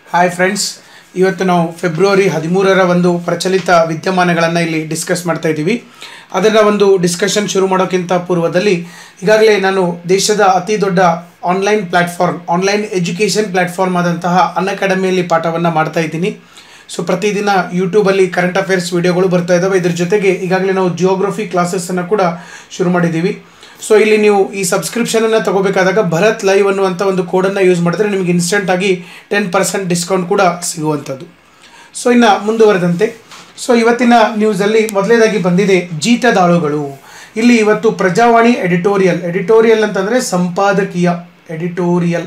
hi friends ಇವತ್ತು ನಾವು February ಹದಿಮೂರರ ಒಂದು ಪ್ರಚಲಿತ ವಿದ್ಯಮಾನಗಳನ್ನು ಇಲ್ಲಿ ಡಿಸ್ಕಸ್ ಮಾಡ್ತಾ ಇದ್ದೀವಿ ಅದರ ಒಂದು ಡಿಸ್ಕಷನ್ ಶುರು ಮಾಡೋಕ್ಕಿಂತ ಪೂರ್ವದಲ್ಲಿ ಈಗಾಗಲೇ ನಾನು ದೇಶದ ಅತಿ ದೊಡ್ಡ online platform online education platform ಆದಂತಹ ಅನ್ ಅಕಾಡೆಮಿಯಲ್ಲಿ ಪಾಠವನ್ನು ಮಾಡ್ತಾ ಇದ್ದೀನಿ ಸೊ ಪ್ರತಿದಿನ ಯೂಟ್ಯೂಬಲ್ಲಿ ಕರೆಂಟ್ ಅಫೇರ್ಸ್ ವಿಡಿಯೋಗಳು ಬರ್ತಾ ಇದ್ದಾವೆ ಇದ್ರ ಜೊತೆಗೆ ಈಗಾಗಲೇ ನಾವು ಜಿಯೋಗ್ರಫಿ ಕ್ಲಾಸಸ್ಸನ್ನು ಕೂಡ ಶುರು ಮಾಡಿದ್ದೀವಿ ಸೊ ಇಲ್ಲಿ ನೀವು ಈ ಸಬ್ಸ್ಕ್ರಿಪ್ಷನನ್ನು ತಗೋಬೇಕಾದಾಗ ಭರತ್ ಲೈವ್ ಅನ್ನುವಂಥ ಒಂದು ಕೋಡನ್ನು ಯೂಸ್ ಮಾಡಿದ್ರೆ ನಿಮಗೆ ಇನ್ಸ್ಟೆಂಟಾಗಿ ಟೆನ್ ಪರ್ಸೆಂಟ್ ಡಿಸ್ಕೌಂಟ್ ಕೂಡ ಸಿಗುವಂಥದ್ದು ಸೊ ಇನ್ನು ಮುಂದುವರೆದಂತೆ ಸೊ ಇವತ್ತಿನ ನ್ಯೂಸಲ್ಲಿ ಮೊದಲನೇದಾಗಿ ಬಂದಿದೆ ಜೀತದಾಳುಗಳು ಇಲ್ಲಿ ಇವತ್ತು ಪ್ರಜಾವಾಣಿ ಎಡಿಟೋರಿಯಲ್ ಎಡಿಟೋರಿಯಲ್ ಅಂತಂದರೆ ಸಂಪಾದಕೀಯ ಎಡಿಟೋರಿಯಲ್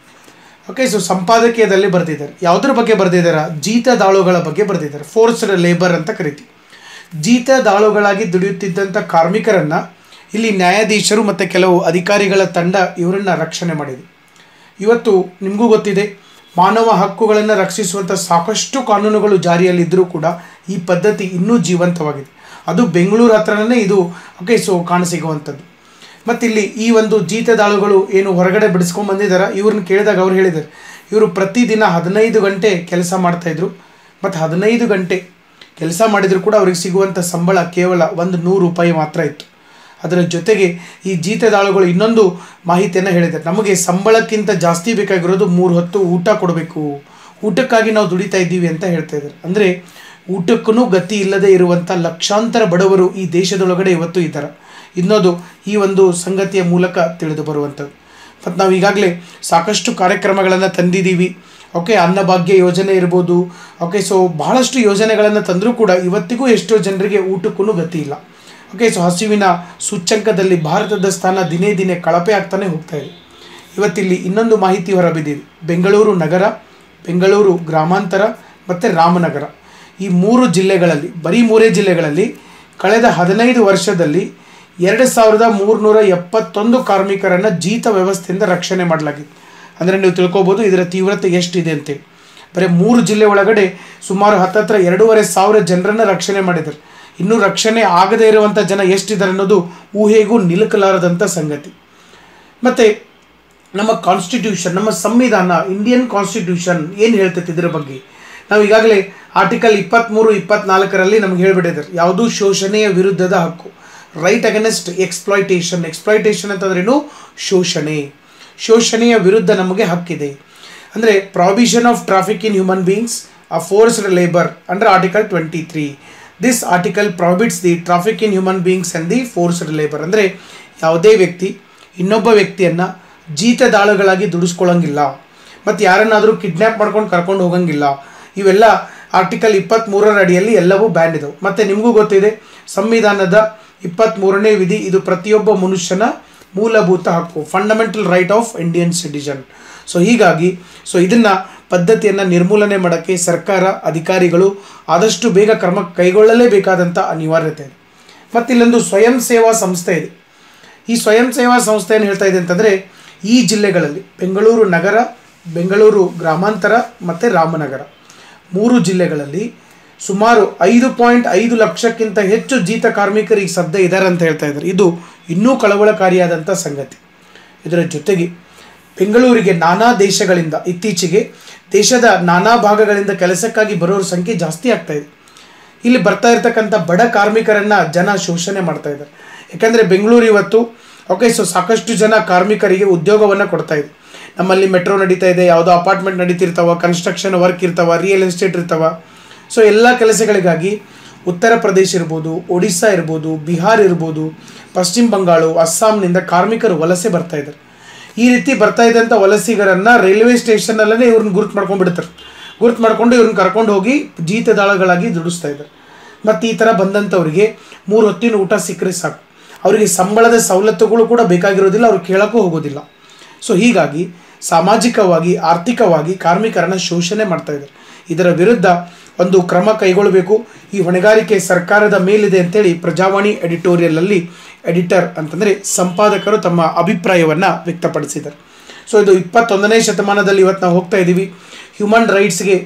ಓಕೆ ಸೊ ಸಂಪಾದಕೀಯದಲ್ಲಿ ಬರೆದಿದ್ದಾರೆ ಯಾವುದ್ರ ಬಗ್ಗೆ ಬರೆದಿದ್ದಾರೆ ಜೀತದಾಳುಗಳ ಬಗ್ಗೆ ಬರೆದಿದ್ದಾರೆ ಫೋರ್ಸ್ಡ್ ಲೇಬರ್ ಅಂತ ಕರಿತೀವಿ ಜೀತದಾಳುಗಳಾಗಿ ದುಡಿಯುತ್ತಿದ್ದಂಥ ಕಾರ್ಮಿಕರನ್ನು ಇಲ್ಲಿ ನ್ಯಾಯಾಧೀಶರು ಮತ್ತು ಕೆಲವು ಅಧಿಕಾರಿಗಳ ತಂಡ ಇವರನ್ನು ರಕ್ಷಣೆ ಮಾಡಿದೆ ಇವತ್ತು ನಿಮಗೂ ಗೊತ್ತಿದೆ ಮಾನವ ಹಕ್ಕುಗಳನ್ನು ರಕ್ಷಿಸುವಂಥ ಸಾಕಷ್ಟು ಕಾನೂನುಗಳು ಜಾರಿಯಲ್ಲಿದ್ದರೂ ಕೂಡ ಈ ಪದ್ಧತಿ ಇನ್ನೂ ಜೀವಂತವಾಗಿದೆ ಅದು ಬೆಂಗಳೂರು ಹತ್ರನೇ ಇದು ಓಕೆ ಸೊ ಕಾಣಸಿಗುವಂಥದ್ದು ಮತ್ತು ಇಲ್ಲಿ ಈ ಒಂದು ಜೀತದಾಳುಗಳು ಏನು ಹೊರಗಡೆ ಬಿಡಿಸ್ಕೊಂಡು ಬಂದಿದ್ದಾರೆ ಇವ್ರನ್ನ ಕೇಳಿದಾಗ ಅವ್ರು ಹೇಳಿದ್ದಾರೆ ಇವರು ಪ್ರತಿದಿನ ಹದಿನೈದು ಗಂಟೆ ಕೆಲಸ ಮಾಡ್ತಾಯಿದ್ರು ಮತ್ತು ಹದಿನೈದು ಗಂಟೆ ಕೆಲಸ ಮಾಡಿದರೂ ಕೂಡ ಅವ್ರಿಗೆ ಸಿಗುವಂಥ ಸಂಬಳ ಕೇವಲ ಒಂದು ನೂರು ರೂಪಾಯಿ ಮಾತ್ರ ಇತ್ತು ಅದರ ಜೊತೆಗೆ ಈ ಜೀತದಾಳುಗಳು ಇನ್ನೊಂದು ಮಾಹಿತಿಯನ್ನು ಹೇಳಿದ್ದಾರೆ ನಮಗೆ ಸಂಬಳಕ್ಕಿಂತ ಜಾಸ್ತಿ ಬೇಕಾಗಿರೋದು ಮೂರು ಹೊತ್ತು ಊಟ ಕೊಡಬೇಕು ಊಟಕ್ಕಾಗಿ ನಾವು ದುಡಿತಾ ಇದ್ದೀವಿ ಅಂತ ಹೇಳ್ತಾ ಇದ್ದಾರೆ ಅಂದರೆ ಊಟಕ್ಕೂ ಗತಿ ಇಲ್ಲದೆ ಇರುವಂಥ ಲಕ್ಷಾಂತರ ಬಡವರು ಈ ದೇಶದೊಳಗಡೆ ಇವತ್ತು ಇದ್ದಾರೆ ಇನ್ನೋದು ಈ ಒಂದು ಸಂಗತಿಯ ಮೂಲಕ ತಿಳಿದು ಬರುವಂಥದ್ದು ಮತ್ತು ನಾವು ಈಗಾಗಲೇ ಸಾಕಷ್ಟು ಕಾರ್ಯಕ್ರಮಗಳನ್ನು ತಂದಿದ್ದೀವಿ ಓಕೆ ಅನ್ನಭಾಗ್ಯ ಯೋಜನೆ ಇರ್ಬೋದು ಓಕೆ ಸೊ ಬಹಳಷ್ಟು ಯೋಜನೆಗಳನ್ನು ತಂದರೂ ಕೂಡ ಇವತ್ತಿಗೂ ಎಷ್ಟೋ ಜನರಿಗೆ ಊಟಕ್ಕೂ ಗತಿ ಇಲ್ಲ ಓಕೆ ಸೊ ಹಸಿವಿನ ಸೂಚ್ಯಂಕದಲ್ಲಿ ಭಾರತದ ಸ್ಥಾನ ದಿನೇ ದಿನೇ ಕಳಪೆ ಆಗ್ತಾನೆ ಹೋಗ್ತಾ ಇದೆ ಇವತ್ತಿಲ್ಲಿ ಇನ್ನೊಂದು ಮಾಹಿತಿ ಹೊರಬಿದ್ದಿದೆ ಬೆಂಗಳೂರು ನಗರ ಬೆಂಗಳೂರು ಗ್ರಾಮಾಂತರ ಮತ್ತು ರಾಮನಗರ ಈ ಮೂರು ಜಿಲ್ಲೆಗಳಲ್ಲಿ ಬರೀ ಮೂರೇ ಜಿಲ್ಲೆಗಳಲ್ಲಿ ಕಳೆದ ಹದಿನೈದು ವರ್ಷದಲ್ಲಿ ಎರಡು ಸಾವಿರದ ಮೂರುನೂರ ಎಪ್ಪತ್ತೊಂದು ಕಾರ್ಮಿಕರನ್ನು ಜೀತ ವ್ಯವಸ್ಥೆಯಿಂದ ರಕ್ಷಣೆ ಮಾಡಲಾಗಿದೆ ಅಂದರೆ ನೀವು ತಿಳ್ಕೊಬೋದು ಇದರ ತೀವ್ರತೆ ಎಷ್ಟಿದೆ ಅಂತೇಳಿ ಬರೀ ಮೂರು ಜಿಲ್ಲೆ ಒಳಗಡೆ ಸುಮಾರು ಹತ್ತತ್ರ ಎರಡೂವರೆ ಸಾವಿರ ಜನರನ್ನು ರಕ್ಷಣೆ ಮಾಡಿದ್ದಾರೆ ಇನ್ನೂ ರಕ್ಷಣೆ ಆಗದೇ ಇರುವಂಥ ಜನ ಎಷ್ಟಿದ್ದಾರೆ ಅನ್ನೋದು ಊಹೆಗೂ ನಿಲುಕಲಾರದಂಥ ಸಂಗತಿ ಮತ್ತು ನಮ್ಮ ಕಾನ್ಸ್ಟಿಟ್ಯೂಷನ್ ನಮ್ಮ ಸಂವಿಧಾನ ಇಂಡಿಯನ್ ಕಾನ್ಸ್ಟಿಟ್ಯೂಷನ್ ಏನು ಹೇಳ್ತೈತೆ ಇದರ ಬಗ್ಗೆ ನಾವು ಈಗಾಗಲೇ ಆರ್ಟಿಕಲ್ ಇಪ್ಪತ್ತ್ಮೂರು ಇಪ್ಪತ್ನಾಲ್ಕರಲ್ಲಿ ನಮ್ಗೆ ಹೇಳ್ಬಿಟ್ಟಿದ್ದಾರೆ ಯಾವುದೂ ಶೋಷಣೆಯ ವಿರುದ್ಧದ ಹಕ್ಕು ರೈಟ್ ಅಗೇನೆಸ್ಟ್ ಎಕ್ಸ್ಪ್ಲಾಯ್ಟೇಷನ್ ಎಕ್ಸ್ಪ್ಲಾಯ್ಟೇಷನ್ ಅಂತಂದ್ರೇನು ಶೋಷಣೆ ಶೋಷಣೆಯ ವಿರುದ್ಧ ನಮಗೆ ಹಕ್ಕಿದೆ ಅಂದರೆ prohibition of traffic in human beings ah forced labour under article twenty three this article prohibits the traffic in human beings and the forced labour ಅಂದರೆ ಯಾವುದೇ ವ್ಯಕ್ತಿ ಇನ್ನೊಬ್ಬ ವ್ಯಕ್ತಿಯನ್ನು ಜೀತದಾಳುಗಳಾಗಿ ದುಡಿಸ್ಕೊಳ್ಳೋಂಗಿಲ್ಲ ಮತ್ತು ಯಾರನ್ನಾದರೂ ಕಿಡ್ನ್ಯಾಪ್ ಮಾಡ್ಕೊಂಡು ಕರ್ಕೊಂಡು ಹೋಗಂಗಿಲ್ಲ ಇವೆಲ್ಲ ಆರ್ಟಿಕಲ್ ಇಪ್ಪತ್ತ್ಮೂರರ ಅಡಿಯಲ್ಲಿ ಎಲ್ಲವೂ ಬ್ಯಾನ್ ಇದಾವೆ ಮತ್ತು ನಿಮಗೂ ಗೊತ್ತಿದೆ ಸಂವಿಧಾನದ ಇಪ್ಪತ್ತ್ಮೂರನೇ ವಿಧಿ ಇದು ಪ್ರತಿಯೊಬ್ಬ ಮನುಷ್ಯನ ಮೂಲಭೂತ ಹಕ್ಕು fundamental right of Indian citizen so ಹೀಗಾಗಿ ಸೊ ಇದನ್ನು ಪದ್ಧತಿಯನ್ನು ನಿರ್ಮೂಲನೆ ಮಾಡೋಕ್ಕೆ ಸರ್ಕಾರ ಅಧಿಕಾರಿಗಳು ಆದಷ್ಟು ಬೇಗ ಕ್ರಮ ಕೈಗೊಳ್ಳಲೇಬೇಕಾದಂಥ ಅನಿವಾರ್ಯತೆ ಇದೆ ಮತ್ತು ಇಲ್ಲೊಂದು ಸ್ವಯಂ ಸೇವಾ ಸಂಸ್ಥೆ ಇದೆ ಈ ಸ್ವಯಂ ಸೇವಾ ಸಂಸ್ಥೆ ಏನು ಹೇಳ್ತಾ ಇದೆ ಅಂತಂದರೆ ಈ ಜಿಲ್ಲೆಗಳಲ್ಲಿ ಬೆಂಗಳೂರು ನಗರ ಬೆಂಗಳೂರು ಗ್ರಾಮಾಂತರ ಮತ್ತು ರಾಮನಗರ ಮೂರು ಜಿಲ್ಲೆಗಳಲ್ಲಿ ಸುಮಾರು ಐದು ಪಾಯಿಂಟ್ ಐದು ಲಕ್ಷಕ್ಕಿಂತ ಹೆಚ್ಚು ಜೀತ ಕಾರ್ಮಿಕರು ಈಗ ಸದ್ಯ ಇದ್ದಾರೆ ಅಂತ ಹೇಳ್ತಾ ಇದ್ದಾರೆ ಇದು ಇನ್ನೂ ಕಳವಳಕಾರಿಯಾದಂಥ ಸಂಗತಿ ಇದರ ಜೊತೆಗೆ ಬೆಂಗಳೂರಿಗೆ ನಾನಾ ದೇಶಗಳಿಂದ ಇತ್ತೀಚೆಗೆ ದೇಶದ ನಾನಾ ಭಾಗಗಳಿಂದ ಕೆಲಸಕ್ಕಾಗಿ ಬರೋರ ಸಂಖ್ಯೆ ಜಾಸ್ತಿ ಆಗ್ತಾ ಇದೆ ಇಲ್ಲಿ ಬರ್ತಾ ಇರ್ತಕ್ಕಂಥ ಬಡ ಕಾರ್ಮಿಕರನ್ನು ಜನ ಶೋಷಣೆ ಮಾಡ್ತಾ ಇದ್ದಾರೆ ಯಾಕಂದರೆ ಬೆಂಗಳೂರು ಇವತ್ತು ಓಕೆ ಸೊ ಸಾಕಷ್ಟು ಜನ ಕಾರ್ಮಿಕರಿಗೆ ಉದ್ಯೋಗವನ್ನು ಕೊಡ್ತಾ ಇದೆ ನಮ್ಮಲ್ಲಿ ಮೆಟ್ರೋ ನಡೀತಾ ಇದೆ ಯಾವುದೋ ಅಪಾರ್ಟ್ಮೆಂಟ್ ನಡೀತಿರ್ತಾವ ಕನ್ಸ್ಟ್ರಕ್ಷನ್ ವರ್ಕ್ ಇರ್ತಾವ ರಿಯಲ್ ಎಸ್ಟೇಟ್ ಇರ್ತಾವ ಸೊ ಎಲ್ಲ ಕೆಲಸಗಳಿಗಾಗಿ ಉತ್ತರ ಪ್ರದೇಶ ಇರ್ಬೋದು ಒಡಿಸ್ಸಾ ಇರ್ಬೋದು ಬಿಹಾರ್ ಇರ್ಬೋದು ಪಶ್ಚಿಮ ಬಂಗಾಳು ಅಸ್ಸಾಂನಿಂದ ಕಾರ್ಮಿಕರು ವಲಸೆ ಬರ್ತಾ ಇದ್ದಾರೆ ಈ ರೀತಿ ಬರ್ತಾ ಇದ್ದಂಥ ವಲಸಿಗರನ್ನು ರೈಲ್ವೆ ಸ್ಟೇಷನಲ್ಲೇ ಇವ್ರನ್ನ ಗುರುತು ಮಾಡ್ಕೊಂಡ್ಬಿಡ್ತಾರೆ ಗುರುತು ಮಾಡ್ಕೊಂಡು ಇವ್ರನ್ನ ಕರ್ಕೊಂಡು ಹೋಗಿ ಜೀತದಾಳಗಳಾಗಿ ದುಡಿಸ್ತಾ ಇದ್ದಾರೆ ಮತ್ತು ಈ ಥರ ಬಂದಂಥವ್ರಿಗೆ ಮೂರು ಹೊತ್ತಿನ ಊಟ ಸಿಕ್ಕರೆ ಸಾಕು ಅವರಿಗೆ ಸಂಬಳದ ಸವಲತ್ತುಗಳು ಕೂಡ ಬೇಕಾಗಿರೋದಿಲ್ಲ ಅವ್ರು ಕೇಳೋಕ್ಕೂ ಹೋಗೋದಿಲ್ಲ ಸೊ ಹೀಗಾಗಿ ಸಾಮಾಜಿಕವಾಗಿ ಆರ್ಥಿಕವಾಗಿ ಕಾರ್ಮಿಕರನ್ನು ಶೋಷಣೆ ಮಾಡ್ತಾ ಇದ್ದಾರೆ ಇದರ ವಿರುದ್ಧ ಒಂದು ಕ್ರಮ ಕೈಗೊಳ್ಳಬೇಕು ಈ ಹೊಣೆಗಾರಿಕೆ ಸರ್ಕಾರದ ಮೇಲಿದೆ ಅಂತೇಳಿ ಪ್ರಜಾವಾಣಿ ಎಡಿಟೋರಿಯಲಲ್ಲಿ ಎಡಿಟರ್ ಅಂತಂದರೆ ಸಂಪಾದಕರು ತಮ್ಮ ಅಭಿಪ್ರಾಯವನ್ನು ವ್ಯಕ್ತಪಡಿಸಿದ್ದಾರೆ ಸೊ ಇದು ಇಪ್ಪತ್ತೊಂದನೇ ಶತಮಾನದಲ್ಲಿ ಇವತ್ತು ನಾವು ಹೋಗ್ತಾ ಇದ್ದೀವಿ ಹ್ಯೂಮನ್ ರೈಟ್ಸ್ಗೆ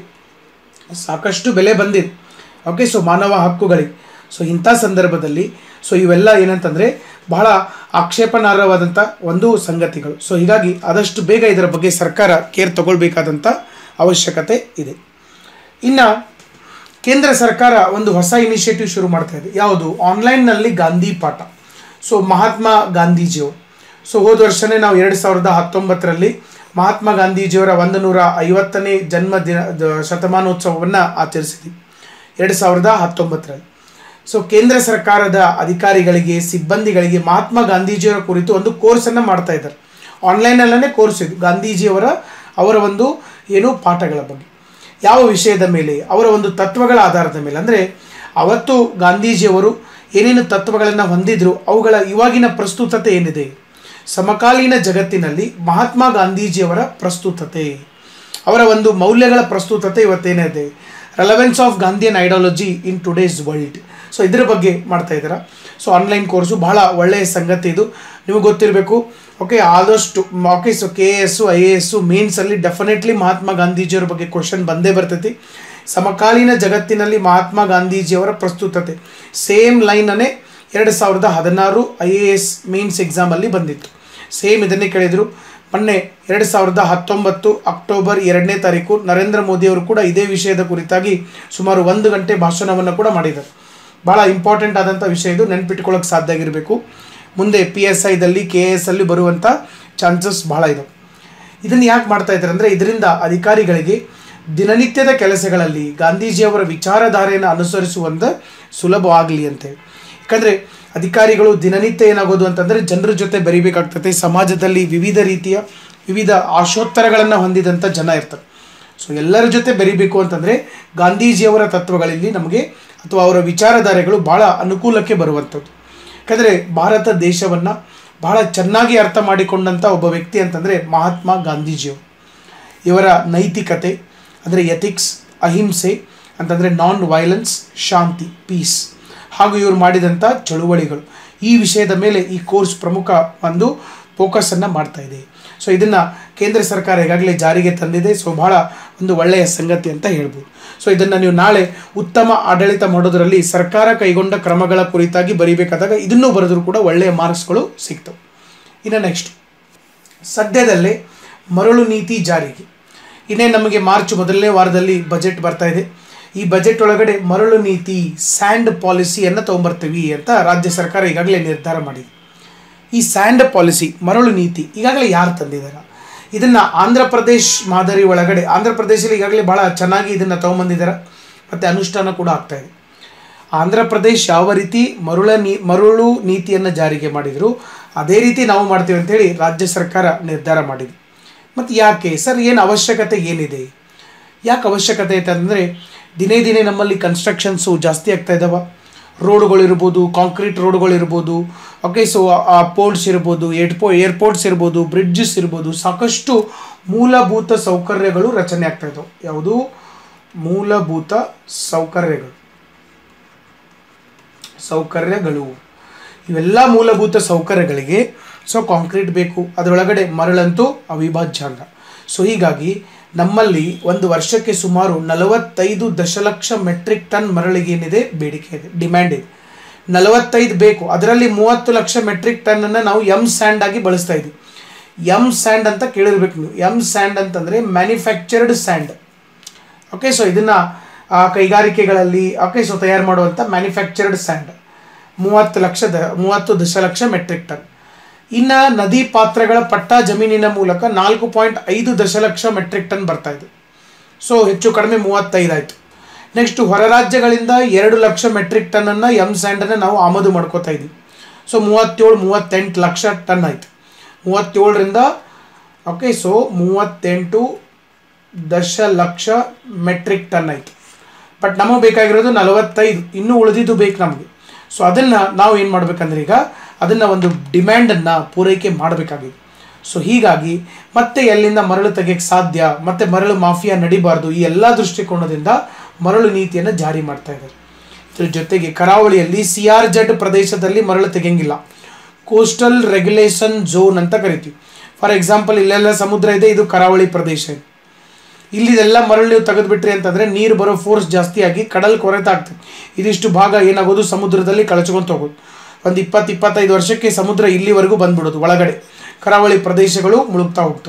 ಸಾಕಷ್ಟು ಬೆಲೆ ಬಂದಿದೆ ಓಕೆ ಸೊ ಮಾನವ ಹಕ್ಕುಗಳಿಗೆ ಸೊ ಇಂಥ ಸಂದರ್ಭದಲ್ಲಿ ಸೊ ಇವೆಲ್ಲ ಏನಂತಂದರೆ ಬಹಳ ಆಕ್ಷೇಪಣಾರ್ಹವಾದಂಥ ಒಂದು ಸಂಗತಿಗಳು ಸೊ ಹೀಗಾಗಿ ಆದಷ್ಟು ಬೇಗ ಇದರ ಬಗ್ಗೆ ಸರ್ಕಾರ ಕೇರ್ ತಗೊಳ್ಬೇಕಾದಂಥ ಅವಶ್ಯಕತೆ ಇದೆ ಇನ್ನು ಕೇಂದ್ರ ಸರ್ಕಾರ ಒಂದು ಹೊಸ ಇನಿಷಿಯೇಟಿವ್ ಶುರು ಮಾಡ್ತಾ ಇದೆ ಯಾವುದು ಆನ್ಲೈನ್ನಲ್ಲಿ ಗಾಂಧಿ ಪಾಠ ಸೊ ಮಹಾತ್ಮ ಗಾಂಧೀಜಿಯವರು ಸೊ ಹೋದ ವರ್ಷನೇ ನಾವು ಎರಡು ಸಾವಿರದ ಹತ್ತೊಂಬತ್ತರಲ್ಲಿ ಮಹಾತ್ಮ ಗಾಂಧೀಜಿಯವರ ಒಂದು ನೂರ ಐವತ್ತನೇ ಜನ್ಮ ದಿನ ದ- ಶತಮಾನೋತ್ಸವವನ್ನು ಆಚರಿಸಿದ್ವಿ ಎರಡು ಸಾವಿರದ ಹತ್ತೊಂಬತ್ತರಲ್ಲಿ ಸೊ ಕೇಂದ್ರ ಸರ್ಕಾರದ ಅಧಿಕಾರಿಗಳಿಗೆ ಸಿಬ್ಬಂದಿಗಳಿಗೆ ಮಹಾತ್ಮ ಗಾಂಧೀಜಿಯವರ ಕುರಿತು ಒಂದು ಕೋರ್ಸನ್ನು ಮಾಡ್ತಾ ಇದ್ದಾರೆ ಆನ್ಲೈನಲ್ಲೇ ಕೋರ್ಸ್ ಇದು ಗಾಂಧೀಜಿಯವರ ಅವರ ಒಂದು ಏನು ಪಾಠಗಳ ಬಗ್ಗೆ ಯಾವ ವಿಷಯದ ಮೇಲೆ ಅವರ ಒಂದು ತತ್ವಗಳ ಆಧಾರದ ಮೇಲೆ ಅಂದರೆ ಅವತ್ತು ಗಾಂಧೀಜಿಯವರು ಏನೇನು ತತ್ವಗಳನ್ನು ಹೊಂದಿದ್ರು ಅವುಗಳ ಇವಾಗಿನ ಪ್ರಸ್ತುತತೆ ಏನಿದೆ ಸಮಕಾಲೀನ ಜಗತ್ತಿನಲ್ಲಿ ಮಹಾತ್ಮ ಗಾಂಧೀಜಿಯವರ ಪ್ರಸ್ತುತತೆ ಅವರ ಒಂದು ಮೌಲ್ಯಗಳ ಪ್ರಸ್ತುತತೆ ಇವತ್ತೇನಿದೆ relevance of Gandhian ideology in today's world so ಇದ್ರ ಬಗ್ಗೆ ಮಾಡ್ತಾ ಇದ್ದಾರೆ ಸೊ ಆನ್ಲೈನ್ ಕೋರ್ಸು ಬಹಳ ಒಳ್ಳೆಯ ಸಂಗತಿ ಇದು ನಿಮಗೆ ಗೊತ್ತಿರಬೇಕು ಓಕೆ ಆದಷ್ಟು okay so K A S I A S ಮೇನ್ಸಲ್ಲಿ ಡೆಫಿನೆಟ್ಲಿ ಮಹಾತ್ಮ ಗಾಂಧೀಜಿಯವರ ಬಗ್ಗೆ ಕ್ವಶನ್ ಬಂದೇ ಬರ್ತೈತಿ ಸಮಕಾಲೀನ ಜಗತ್ತಿನಲ್ಲಿ ಮಹಾತ್ಮ ಗಾಂಧೀಜಿಯವರ ಪ್ರಸ್ತುತತೆ ಸೇಮ್ ಲೈನನ್ನೇ ಎರಡು ಸಾವಿರದ ಹದಿನಾರು ಐ ಎ ಎಸ್ ಮೇನ್ಸ್ ಎಕ್ಸಾಮಲ್ಲಿ ಬಂದಿತ್ತು ಸೇಮ್ ಇದನ್ನೇ ಕೇಳಿದರು ಮೊನ್ನೆ ಎರಡು ಸಾವಿರದ ಹತ್ತೊಂಬತ್ತು ಅಕ್ಟೋಬರ್ ಎರಡನೇ ತಾರೀಕು ನರೇಂದ್ರ ಮೋದಿಯವರು ಕೂಡ ಇದೇ ವಿಷಯದ ಕುರಿತಾಗಿ ಸುಮಾರು ಒಂದು ಗಂಟೆ ಭಾಷಣವನ್ನು ಕೂಡ ಮಾಡಿದ್ದಾರೆ ಭಾಳ ಇಂಪಾರ್ಟೆಂಟ್ ಆದಂಥ ವಿಷಯ ಇದು ನೆನ್ಪಿಟ್ಕೊಳ್ಳೋಕೆ ಸಾಧ್ಯ ಆಗಿರಬೇಕು ಮುಂದೆ ಪಿ ಎಸ್ ಐದಲ್ಲಿ ಕೆ ಎಸ್ ಅಲ್ಲಿ ಬರುವಂಥ ಚಾನ್ಸಸ್ ಭಾಳ ಇದಾವೆ ಇದನ್ನು ಯಾಕೆ ಮಾಡ್ತಾ ಇದ್ದಾರೆ ಅಂದರೆ ಇದರಿಂದ ಅಧಿಕಾರಿಗಳಿಗೆ ದಿನನಿತ್ಯದ ಕೆಲಸಗಳಲ್ಲಿ ಗಾಂಧೀಜಿಯವರ ವಿಚಾರಧಾರೆಯನ್ನು ಅನುಸರಿಸುವಂಥ ಸುಲಭವಾಗಲಿ ಅಂತೇಳಿ ಯಾಕಂದರೆ ಅಧಿಕಾರಿಗಳು ದಿನನಿತ್ಯ ಏನಾಗೋದು ಅಂತಂದರೆ ಜನರ ಜೊತೆ ಬೆರಿಬೇಕಾಗ್ತದೆ ಸಮಾಜದಲ್ಲಿ ವಿವಿಧ ರೀತಿಯ ವಿವಿಧ ಆಶೋತ್ತರಗಳನ್ನು ಹೊಂದಿದಂಥ ಜನ ಇರ್ತಾರೆ ಸೊ ಎಲ್ಲರ ಜೊತೆ ಬೆರಿಬೇಕು ಅಂತಂದರೆ ಗಾಂಧೀಜಿಯವರ ತತ್ವಗಳಲ್ಲಿ ನಮಗೆ ಅಥವಾ ಅವರ ವಿಚಾರಧಾರೆಗಳು ಭಾಳ ಅನುಕೂಲಕ್ಕೆ ಬರುವಂಥದ್ದು ಯಾಕಂದರೆ ಭಾರತ ದೇಶವನ್ನು ಬಹಳ ಚೆನ್ನಾಗಿ ಅರ್ಥ ಮಾಡಿಕೊಂಡಂಥ ಒಬ್ಬ ವ್ಯಕ್ತಿ ಅಂತಂದರೆ ಮಹಾತ್ಮ ಗಾಂಧೀಜಿಯವರು ಇವರ ನೈತಿಕತೆ ಅಂದರೆ ಎಥಿಕ್ಸ್ ಅಹಿಂಸೆ ಅಂತಂದರೆ ನಾನ್ ವೈಲೆನ್ಸ್ ಶಾಂತಿ ಪೀಸ್ ಹಾಗೂ ಇವರು ಮಾಡಿದಂಥ ಚಳುವಳಿಗಳು ಈ ವಿಷಯದ ಮೇಲೆ ಈ ಕೋರ್ಸ್ ಪ್ರಮುಖ ಒಂದು ಫೋಕಸನ್ನು ಮಾಡ್ತಾ ಇದೆ ಸೊ ಇದನ್ನು ಕೇಂದ್ರ ಸರ್ಕಾರ ಈಗಾಗಲೇ ಜಾರಿಗೆ ತಂದಿದೆ ಸೊ ಬಹಳ ಒಂದು ಒಳ್ಳೆಯ ಸಂಗತಿ ಅಂತ ಹೇಳ್ಬೋದು ಸೊ ಇದನ್ನು ನೀವು ನಾಳೆ ಉತ್ತಮ ಆಡಳಿತ ಮಾಡೋದರಲ್ಲಿ ಸರ್ಕಾರ ಕೈಗೊಂಡ ಕ್ರಮಗಳ ಕುರಿತಾಗಿ ಬರೀಬೇಕಾದಾಗ ಇದನ್ನೂ ಬರೆದರೂ ಕೂಡ ಒಳ್ಳೆಯ ಮಾರ್ಕ್ಸ್ಗಳು ಸಿಗ್ತವೆ ಇನ್ನು ನೆಕ್ಸ್ಟ್ ಸದ್ಯದಲ್ಲೇ ಮರಳು ನೀತಿ ಜಾರಿಗೆ ಇನ್ನೇ ನಮಗೆ ಮಾರ್ಚ್ ಮೊದಲನೇ ವಾರದಲ್ಲಿ ಬಜೆಟ್ ಬರ್ತಾ ಇದೆ ಈ ಬಜೆಟ್ ಒಳಗಡೆ ಮರಳು ನೀತಿ ಸ್ಯಾಂಡ್ ಪಾಲಿಸಿಯನ್ನು ತೊಗೊಂಬರ್ತೀವಿ ಅಂತ ರಾಜ್ಯ ಸರ್ಕಾರ ಈಗಾಗಲೇ ನಿರ್ಧಾರ ಮಾಡಿದೆ ಈ ಸ್ಯಾಂಡ್ ಪಾಲಿಸಿ ಮರಳು ನೀತಿ ಈಗಾಗಲೇ ಯಾರು ತಂದಿದ್ದಾರೆ ಇದನ್ನು ಆಂಧ್ರ ಪ್ರದೇಶ್ ಮಾದರಿ ಒಳಗಡೆ ಆಂಧ್ರ ಪ್ರದೇಶದಲ್ಲಿ ಈಗಾಗಲೇ ಭಾಳ ಚೆನ್ನಾಗಿ ಇದನ್ನು ತೊಗೊಂಬಂದಿದ್ದಾರೆ ಮತ್ತು ಅನುಷ್ಠಾನ ಕೂಡ ಆಗ್ತಾ ಇದೆ ಆಂಧ್ರ ಪ್ರದೇಶ್ ಯಾವ ರೀತಿ ಮರುಳ ನೀ ಮರುಳು ನೀತಿಯನ್ನು ಜಾರಿಗೆ ಮಾಡಿದರು ಅದೇ ರೀತಿ ನಾವು ಮಾಡ್ತೀವಿ ಅಂತೇಳಿ ರಾಜ್ಯ ಸರ್ಕಾರ ನಿರ್ಧಾರ ಮಾಡಿದೆ ಮತ್ತು ಯಾಕೆ ಸರ್ ಏನು ಅವಶ್ಯಕತೆ ಏನಿದೆ ಯಾಕೆ ಅವಶ್ಯಕತೆ ಐತೆ ಅಂದರೆ ದಿನೇ ದಿನೇ ನಮ್ಮಲ್ಲಿ ಕನ್ಸ್ಟ್ರಕ್ಷನ್ಸು ಜಾಸ್ತಿ ಆಗ್ತಾ ಇದ್ದಾವೆ ರೋಡ್ಗಳಿರ್ಬೋದು ಕಾಂಕ್ರೀಟ್ ರೋಡ್ಗಳಿರ್ಬೋದು ಓಕೆ ಸೊ ಆ ಪೋರ್ಟ್ಸ್ ಇರ್ಬೋದು ಏರ್ಪೋ ಏರ್ಪೋರ್ಟ್ಸ್ ಇರ್ಬೋದು ಬ್ರಿಡ್ಜಸ್ ಇರ್ಬೋದು ಸಾಕಷ್ಟು ಮೂಲಭೂತ ಸೌಕರ್ಯಗಳು ರಚನೆ ಆಗ್ತಾ ಇದ್ದಾವೆ ಯಾವುದು ಮೂಲಭೂತ ಸೌಕರ್ಯಗಳು ಸೌಕರ್ಯಗಳು ಇವೆಲ್ಲ ಮೂಲಭೂತ ಸೌಕರ್ಯಗಳಿಗೆ ಸೊ ಕಾಂಕ್ರೀಟ್ ಬೇಕು ಅದರೊಳಗಡೆ ಮರಳಂತೂ ಅವಿಭಾಜ್ಯ ಅಂಗ ಸೊ ಹೀಗಾಗಿ ನಮ್ಮಲ್ಲಿ ಒಂದು ವರ್ಷಕ್ಕೆ ಸುಮಾರು ನಲವತ್ತೈದು ದಶಲಕ್ಷ ಮೆಟ್ರಿಕ್ ಟನ್ ಮರಳಿಗೆ ಏನಿದೆ ಬೇಡಿಕೆ ಇದೆ ಡಿಮ್ಯಾಂಡ್ ಇದೆ ನಲವತ್ತೈದು ಬೇಕು ಅದರಲ್ಲಿ ಮೂವತ್ತು ಲಕ್ಷ ಮೆಟ್ರಿಕ್ ಟನ್ನನ್ನು ನಾವು ಎಮ್ ಸ್ಯಾಂಡ್ ಆಗಿ ಬಳಸ್ತಾ ಇದ್ವಿ ಎಮ್ ಸ್ಯಾಂಡ್ ಅಂತ ಕೇಳಿರ್ಬೇಕು ನೀವು ಎಮ್ ಸ್ಯಾಂಡ್ ಅಂತಂದರೆ ಮ್ಯಾನುಫ್ಯಾಕ್ಚರ್ಡ್ ಸ್ಯಾಂಡ್ ಓಕೆ ಸೊ ಇದನ್ನು ಕೈಗಾರಿಕೆಗಳಲ್ಲಿ ಓಕೆ ಸೊ ತಯಾರು ಮಾಡುವಂಥ ಮ್ಯಾನುಫ್ಯಾಕ್ಚರ್ಡ್ ಸ್ಯಾಂಡ್ ಮೂವತ್ತು ಲಕ್ಷ ದ ಮೂವತ್ತು ದಶಲಕ್ಷ ಮೆಟ್ರಿಕ್ ಟನ್ ಇನ್ನು ನದಿ ಪಾತ್ರಗಳ ಪಟ್ಟ ಜಮೀನಿನ ಮೂಲಕ ನಾಲ್ಕು ಪಾಯಿಂಟ್ ಐದು ದಶಲಕ್ಷ ಮೆಟ್ರಿಕ್ ಟನ್ ಬರ್ತಾ ಇದೆ ಸೊ ಹೆಚ್ಚು ಕಡಿಮೆ ಮೂವತ್ತೈದು ಆಯಿತು ನೆಕ್ಸ್ಟ್ ಹೊರ ರಾಜ್ಯಗಳಿಂದ ಎರಡು ಲಕ್ಷ ಮೆಟ್ರಿಕ್ ಟನ್ನನ್ನು ಎಮ್ ಸ್ಯಾಂಡನ್ನು ನಾವು ಆಮದು ಮಾಡ್ಕೋತಾ ಇದ್ದೀವಿ ಸೊ ಮೂವತ್ತೇಳು ಮೂವತ್ತೆಂಟು ಲಕ್ಷ ಟನ್ ಆಯಿತು ಮೂವತ್ತೇಳರಿಂದ ಓಕೆ ಸೊ ಮೂವತ್ತೆಂಟು ದಶಲಕ್ಷ ಮೆಟ್ರಿಕ್ ಟನ್ ಆಯಿತು ಬಟ್ ನಮಗೆ ಬೇಕಾಗಿರೋದು ನಲವತ್ತೈದು ಇನ್ನೂ ಉಳಿದಿದ್ದು ಬೇಕು ನಮಗೆ ಸೊ ಅದನ್ನು ನಾವು ಏನು ಮಾಡ್ಬೇಕಂದ್ರೆ ಈಗ ಅದನ್ನು ಒಂದು ಡಿಮ್ಯಾಂಡನ್ನು ಪೂರೈಕೆ ಮಾಡಬೇಕಾಗಿದೆ ಸೊ ಹೀಗಾಗಿ ಮತ್ತೆ ಎಲ್ಲಿಂದ ಮರಳು ತೆಗೆಯಕ್ಕೆ ಸಾಧ್ಯ ಮತ್ತೆ ಮರಳು ಮಾಫಿಯಾ ನಡಿಬಾರ್ದು ಈ ಎಲ್ಲ ದೃಷ್ಟಿಕೋನದಿಂದ ಮರಳು ನೀತಿಯನ್ನು ಜಾರಿ ಮಾಡ್ತಾ ಇದ್ದಾರೆ ಇದ್ರ ಜೊತೆಗೆ ಕರಾವಳಿಯಲ್ಲಿ ಸಿ ಆರ್ ಜೆಡ್ ಪ್ರದೇಶದಲ್ಲಿ ಮರಳು ತೆಗೆಯಂಗಿಲ್ಲ ಕೋಸ್ಟಲ್ ರೆಗ್ಯುಲೇಷನ್ ಝೋನ್ ಅಂತ ಕರಿತೀವಿ ಫಾರ್ ಎಕ್ಸಾಂಪಲ್ ಇಲ್ಲೆಲ್ಲ ಸಮುದ್ರ ಇದೆ ಇದು ಕರಾವಳಿ ಪ್ರದೇಶ ಇದೆ ಇಲ್ಲಿದೆಲ್ಲ ಮರಳು ನೀವು ತೆಗೆದುಬಿಟ್ರಿ ಅಂತಂದರೆ ನೀರು ಬರೋ ಫೋರ್ಸ್ ಜಾಸ್ತಿ ಆಗಿ ಕಡಲ್ ಕೊರೆತ ಆಗ್ತದೆ ಇದಿಷ್ಟು ಭಾಗ ಏನಾಗೋದು ಸಮುದ್ರದಲ್ಲಿ ಕಳಚ್ಕೊಂತ ಹೋಗೋದು ಒಂದು ಇಪ್ಪತ್ತು ಇಪ್ಪತ್ತೈದು ವರ್ಷಕ್ಕೆ ಸಮುದ್ರ ಇಲ್ಲಿವರೆಗೂ ಬಂದ್ಬಿಡೋದು ಒಳಗಡೆ ಕರಾವಳಿ ಪ್ರದೇಶಗಳು ಮುಳುಗ್ತಾ ಹೋಗ್ತವೆ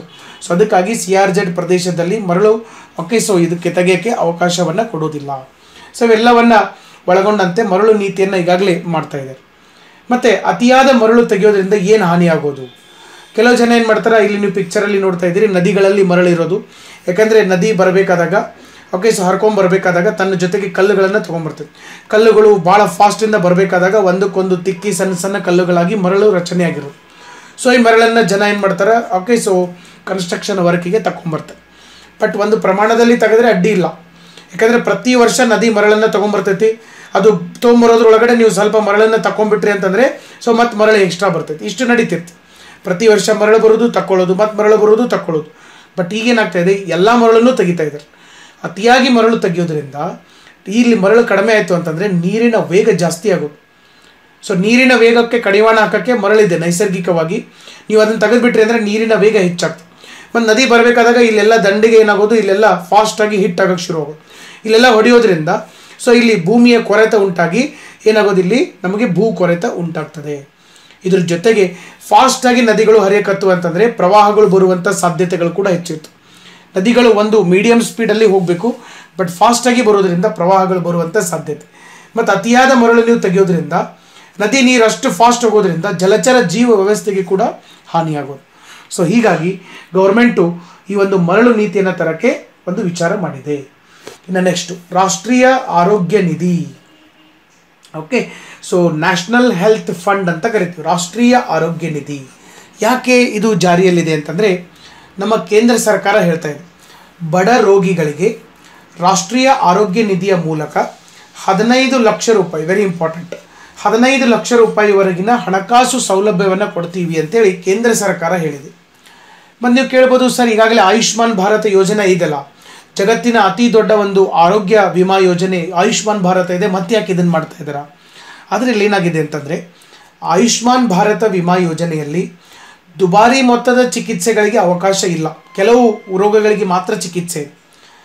ಸೊ ಅದಕ್ಕಾಗಿ ಸಿ ಆರ್ ಜೆಡ್ ಪ್ರದೇಶದಲ್ಲಿ ಮರಳು ಓಕೆ ಸೊ ಇದಕ್ಕೆ ತೆಗೆಯೋಕ್ಕೆ ಅವಕಾಶವನ್ನು ಕೊಡೋದಿಲ್ಲ ಸೊ ಇವೆಲ್ಲವನ್ನು ಒಳಗೊಂಡಂತೆ ಮರಳು ನೀತಿಯನ್ನು ಈಗಾಗಲೇ ಮಾಡ್ತಾ ಇದ್ದಾರೆ ಮತ್ತು ಅತಿಯಾದ ಮರಳು ತೆಗೆಯೋದ್ರಿಂದ ಏನು ಹಾನಿಯಾಗೋದು ಕೆಲವು ಜನ ಏನು ಮಾಡ್ತಾರೆ ಇಲ್ಲಿ ನೀವು ಪಿಕ್ಚರಲ್ಲಿ ನೋಡ್ತಾ ಇದ್ದೀರಿ ನದಿಗಳಲ್ಲಿ ಮರಳಿರೋದು ಯಾಕಂದರೆ ನದಿ ಬರಬೇಕಾದಾಗ ಓಕೆ ಸೊ ಹರ್ಕೊಂಡ್ ಬರಬೇಕಾದಾಗ ತನ್ನ ಜೊತೆಗೆ ಕಲ್ಲುಗಳನ್ನು ತೊಗೊಂಬರ್ತದೆ ಕಲ್ಲುಗಳು ಭಾಳ ಫಾಸ್ಟಿಂದ ಬರಬೇಕಾದಾಗ ಒಂದಕ್ಕೊಂದು ತಿಕ್ಕಿ ಸಣ್ಣ ಸಣ್ಣ ಕಲ್ಲುಗಳಾಗಿ ಮರಳು ರಚನೆಯಾಗಿರೋದು ಸೊ ಈ ಮರಳನ್ನು ಜನ ಏನು ಮಾಡ್ತಾರೆ ಓಕೆ ಸೊ ಕನ್ಸ್ಟ್ರಕ್ಷನ್ ವರ್ಕಿಗೆ ತಗೊಂಬರ್ತಾರೆ ಬಟ್ ಒಂದು ಪ್ರಮಾಣದಲ್ಲಿ ತೆಗೆದ್ರೆ ಅಡ್ಡಿ ಇಲ್ಲ ಯಾಕಂದರೆ ಪ್ರತಿ ವರ್ಷ ನದಿ ಮರಳನ್ನು ತೊಗೊಂಬರ್ತೈತಿ ಅದು ತೊಗೊಂಬರೋದ್ರೊಳಗಡೆ ನೀವು ಸ್ವಲ್ಪ ಮರಳನ್ನು ತಗೊಂಬಿಟ್ರಿ ಅಂತಂದರೆ ಸೊ ಮತ್ತೆ ಮರಳು ಎಕ್ಸ್ಟ್ರಾ ಬರ್ತೈತಿ ಇಷ್ಟು ನಡೀತಿರ್ತಿ ಪ್ರತಿ ವರ್ಷ ಮರಳು ಬರೋದು ತಕ್ಕೊಳ್ಳೋದು ಮತ್ತು ಮರಳು ಬರೋದು ತಕ್ಕೊಳ್ಳೋದು ಬಟ್ ಈಗೇನಾಗ್ತಾ ಇದೆ ಎಲ್ಲ ಮರಳನ್ನು ತೆಗಿತಾ ಇದ್ದಾರೆ ಅತಿಯಾಗಿ ಮರಳು ತೆಗೆಯೋದ್ರಿಂದ ಇಲ್ಲಿ ಮರಳು ಕಡಿಮೆ ಆಯಿತು ಅಂತಂದರೆ ನೀರಿನ ವೇಗ ಜಾಸ್ತಿ ಆಗೋದು ಸೊ ನೀರಿನ ವೇಗಕ್ಕೆ ಕಡಿವಾಣ ಹಾಕೋಕ್ಕೆ ಮರಳಿದೆ ನೈಸರ್ಗಿಕವಾಗಿ ನೀವು ಅದನ್ನು ತೆಗೆದುಬಿಟ್ರಿ ಅಂದರೆ ನೀರಿನ ವೇಗ ಹೆಚ್ಚಾಗ್ತದೆ ಮತ್ತು ನದಿ ಬರಬೇಕಾದಾಗ ಇಲ್ಲೆಲ್ಲ ದಂಡಿಗೆ ಏನಾಗೋದು ಇಲ್ಲೆಲ್ಲ ಫಾಸ್ಟಾಗಿ ಹಿಟ್ ಆಗೋಕ್ಕೆ ಶುರು ಆಗೋದು ಇಲ್ಲೆಲ್ಲ ಹೊಡೆಯೋದ್ರಿಂದ ಸೊ ಇಲ್ಲಿ ಭೂಮಿಯ ಕೊರೆತ ಉಂಟಾಗಿ ಏನಾಗೋದು ಇಲ್ಲಿ ನಮಗೆ ಭೂ ಕೊರೆತ ಉಂಟಾಗ್ತದೆ ಇದ್ರ ಜೊತೆಗೆ ಫಾಸ್ಟಾಗಿ ನದಿಗಳು ಹರಿಯಕತ್ತು ಅಂತಂದರೆ ಪ್ರವಾಹಗಳು ಬರುವಂಥ ಸಾಧ್ಯತೆಗಳು ಕೂಡ ಹೆಚ್ಚಿತ್ತು ನದಿಗಳು ಒಂದು ಮೀಡಿಯಂ ಸ್ಪೀಡಲ್ಲಿ ಹೋಗಬೇಕು ಬಟ್ ಫಾಸ್ಟಾಗಿ ಬರೋದ್ರಿಂದ ಪ್ರವಾಹಗಳು ಬರುವಂಥ ಸಾಧ್ಯತೆ ಮತ್ತು ಅತಿಯಾದ ಮರಳು ನೀವು ತೆಗೆಯೋದ್ರಿಂದ ನದಿ ನೀರು ಅಷ್ಟು ಫಾಸ್ಟ್ ಹೋಗೋದ್ರಿಂದ ಜಲಚರ ಜೀವ ವ್ಯವಸ್ಥೆಗೆ ಕೂಡ ಹಾನಿಯಾಗೋದು ಸೊ ಹೀಗಾಗಿ ಗೌರ್ಮೆಂಟು ಈ ಒಂದು ಮರಳು ನೀತಿಯನ್ನು ತರಕ್ಕೆ ಒಂದು ವಿಚಾರ ಮಾಡಿದೆ ಇನ್ನು ನೆಕ್ಸ್ಟು ರಾಷ್ಟ್ರೀಯ ಆರೋಗ್ಯ ನಿಧಿ okay so national health fund ಅಂತ ಕರಿತೀವಿ ರಾಷ್ಟ್ರೀಯ ಆರೋಗ್ಯ ನಿಧಿ ಯಾಕೆ ಇದು ಜಾರಿಯಲ್ಲಿದೆ ಅಂತಂದರೆ ನಮ್ಮ ಕೇಂದ್ರ ಸರ್ಕಾರ ಹೇಳ್ತಾ ಇದೆ ಬಡ ರೋಗಿಗಳಿಗೆ ರಾಷ್ಟ್ರೀಯ ಆರೋಗ್ಯ ನಿಧಿಯ ಮೂಲಕ ಹದಿನೈದು ಲಕ್ಷ ರೂಪಾಯಿ ವೆರಿ ಇಂಪಾರ್ಟೆಂಟ್ ಹದಿನೈದು ಲಕ್ಷ ರೂಪಾಯಿವರೆಗಿನ ಹಣಕಾಸು ಸೌಲಭ್ಯವನ್ನು ಕೊಡ್ತೀವಿ ಅಂತೇಳಿ ಕೇಂದ್ರ ಸರ್ಕಾರ ಹೇಳಿದೆ ಮತ್ತು ನೀವು ಕೇಳ್ಬೋದು ಸರ್ ಈಗಾಗಲೇ ಆಯುಷ್ಮಾನ್ ಭಾರತ ಯೋಜನೆ ಇದೆಯಲ್ಲ ಜಗತ್ತಿನ ಅತಿ ದೊಡ್ಡ ಒಂದು ಆರೋಗ್ಯ ವಿಮಾ ಯೋಜನೆ ಆಯುಷ್ಮಾನ್ ಭಾರತ ಇದೆ ಮತ್ತೆ ಯಾಕೆ ಇದನ್ನು ಮಾಡ್ತಾ ಇದ್ದಾರಾ ಅದರಲ್ಲಿ ಏನಾಗಿದೆ ಅಂತಂದರೆ ಆಯುಷ್ಮಾನ್ ಭಾರತ ವಿಮಾ ಯೋಜನೆಯಲ್ಲಿ ದುಬಾರಿ ಮೊತ್ತದ ಚಿಕಿತ್ಸೆಗಳಿಗೆ ಅವಕಾಶ ಇಲ್ಲ ಕೆಲವು ರೋಗಗಳಿಗೆ ಮಾತ್ರ ಚಿಕಿತ್ಸೆ ಇದೆ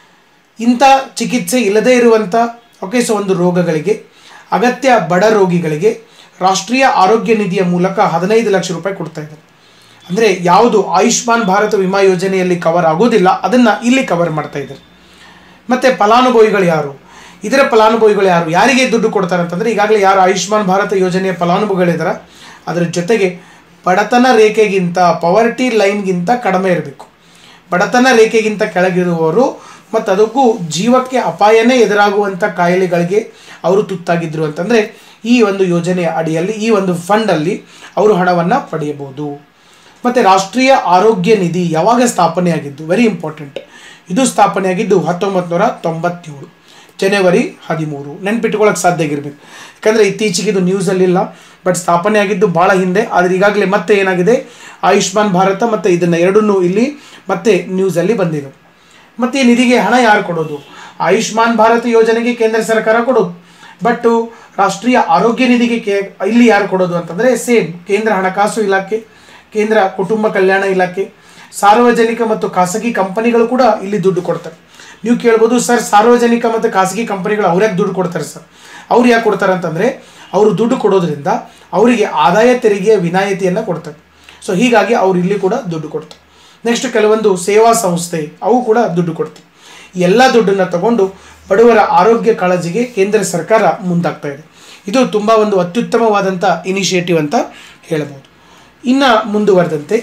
ಇಂಥ ಚಿಕಿತ್ಸೆ ಇಲ್ಲದೇ ಇರುವಂಥ ಓಕೆ ಸೊ ಒಂದು ರೋಗಗಳಿಗೆ ಅಗತ್ಯ ಬಡ ರೋಗಿಗಳಿಗೆ ರಾಷ್ಟ್ರೀಯ ಆರೋಗ್ಯ ನಿಧಿಯ ಮೂಲಕ ಹದಿನೈದು ಲಕ್ಷ ರೂಪಾಯಿ ಕೊಡ್ತಾ ಇದ್ದಾರೆ ಅಂದರೆ ಯಾವುದು ಆಯುಷ್ಮಾನ್ ಭಾರತ ವಿಮಾ ಯೋಜನೆಯಲ್ಲಿ ಕವರ್ ಆಗೋದಿಲ್ಲ ಅದನ್ನು ಇಲ್ಲಿ ಕವರ್ ಮಾಡ್ತಾ ಇದ್ದಾರೆ ಮತ್ತು ಫಲಾನುಭವಿಗಳು ಯಾರು ಇದರ ಫಲಾನುಭವಿಗಳು ಯಾರು ಯಾರಿಗೆ ದುಡ್ಡು ಕೊಡ್ತಾರೆ ಅಂತಂದರೆ ಈಗಾಗಲೇ ಯಾರು ಆಯುಷ್ಮಾನ್ ಭಾರತ ಯೋಜನೆಯ ಫಲಾನುಭವಿಗಳಿದ್ದಾರೆ ಅದರ ಜೊತೆಗೆ ಬಡತನ ರೇಖೆಗಿಂತ ಪವರ್ಟಿ ಲೈನ್ಗಿಂತ ಕಡಿಮೆ ಇರಬೇಕು ಬಡತನ ರೇಖೆಗಿಂತ ಕೆಳಗಿರುವವರು ಮತ್ತು ಅದಕ್ಕೂ ಜೀವಕ್ಕೆ ಅಪಾಯನೇ ಎದುರಾಗುವಂಥ ಕಾಯಿಲೆಗಳಿಗೆ ಅವರು ತುತ್ತಾಗಿದ್ದರು ಅಂತಂದರೆ ಈ ಒಂದು ಯೋಜನೆಯ ಅಡಿಯಲ್ಲಿ ಈ ಒಂದು ಫಂಡಲ್ಲಿ ಅವರು ಹಣವನ್ನು ಪಡೆಯಬಹುದು ಮತ್ತು ರಾಷ್ಟ್ರೀಯ ಆರೋಗ್ಯ ನಿಧಿ ಯಾವಾಗ ಸ್ಥಾಪನೆಯಾಗಿದ್ದು ವೆರಿ ಇಂಪಾರ್ಟೆಂಟ್ ಇದು ಸ್ಥಾಪನೆಯಾಗಿದ್ದು ಹತ್ತೊಂಬತ್ತು ನೂರ ತೊಂಬತ್ತೇಳು ಜನವರಿ ಹದಿಮೂರು ನೆನ್ಪಿಟ್ಕೊಳ್ಳೋಕೆ ಸಾಧ್ಯ ಆಗಿರ್ಬೇಕು ಯಾಕಂದರೆ ಇತ್ತೀಚೆಗೆ ಇದು ನ್ಯೂಸಲ್ಲಿಲ್ಲ ಬಟ್ ಸ್ಥಾಪನೆ ಆಗಿದ್ದು ಭಾಳ ಹಿಂದೆ ಆದರೆ ಈಗಾಗಲೇ ಮತ್ತೆ ಏನಾಗಿದೆ ಆಯುಷ್ಮಾನ್ ಭಾರತ ಮತ್ತು ಇದನ್ನು ಎರಡನ್ನೂ ಇಲ್ಲಿ ಮತ್ತೆ ನ್ಯೂಸಲ್ಲಿ ಬಂದಿದೆ ಮತ್ತು ಈ ನಿಧಿಗೆ ಹಣ ಯಾರು ಕೊಡೋದು ಆಯುಷ್ಮಾನ್ ಭಾರತ ಯೋಜನೆಗೆ ಕೇಂದ್ರ ಸರ್ಕಾರ ಕೊಡೋದು ಬಟ್ ರಾಷ್ಟ್ರೀಯ ಆರೋಗ್ಯ ನಿಧಿಗೆ ಕೇ ಇಲ್ಲಿ ಯಾರು ಕೊಡೋದು ಅಂತಂದರೆ ಸೇಮ್ ಕೇಂದ್ರ ಹಣಕಾಸು ಇಲಾಖೆ ಕೇಂದ್ರ ಕುಟುಂಬ ಕಲ್ಯಾಣ ಇಲಾಖೆ ಸಾರ್ವಜನಿಕ ಮತ್ತು ಖಾಸಗಿ ಕಂಪನಿಗಳು ಕೂಡ ಇಲ್ಲಿ ದುಡ್ಡು ಕೊಡ್ತಾರೆ ನೀವು ಕೇಳ್ಬೋದು ಸರ್ ಸಾರ್ವಜನಿಕ ಮತ್ತು ಖಾಸಗಿ ಕಂಪನಿಗಳು ಅವ್ರು ಯಾಕೆ ದುಡ್ಡು ಕೊಡ್ತಾರೆ ಸರ್ ಅವ್ರು ಯಾಕೆ ಕೊಡ್ತಾರೆ ಅಂತಂದರೆ ಅವರು ದುಡ್ಡು ಕೊಡೋದ್ರಿಂದ ಅವರಿಗೆ ಆದಾಯ ತೆರಿಗೆಯ ವಿನಾಯಿತಿಯನ್ನು ಕೊಡ್ತಾರೆ ಸೊ ಹೀಗಾಗಿ ಅವ್ರು ಇಲ್ಲಿ ಕೂಡ ದುಡ್ಡು ಕೊಡ್ತಾರೆ ನೆಕ್ಸ್ಟ್ ಕೆಲವೊಂದು ಸೇವಾ ಸಂಸ್ಥೆ ಅವು ಕೂಡ ದುಡ್ಡು ಕೊಡ್ತವೆ ಎಲ್ಲ ದುಡ್ಡನ್ನು ತಗೊಂಡು ಬಡವರ ಆರೋಗ್ಯ ಕಾಳಜಿಗೆ ಕೇಂದ್ರ ಸರ್ಕಾರ ಮುಂದಾಗ್ತಾ ಇದೆ ಇದು ತುಂಬ ಒಂದು ಅತ್ಯುತ್ತಮವಾದಂಥ ಇನಿಷಿಯೇಟಿವ್ ಅಂತ ಹೇಳಬಹುದು ಇನ್ನು ಮುಂದುವರೆದಂತೆ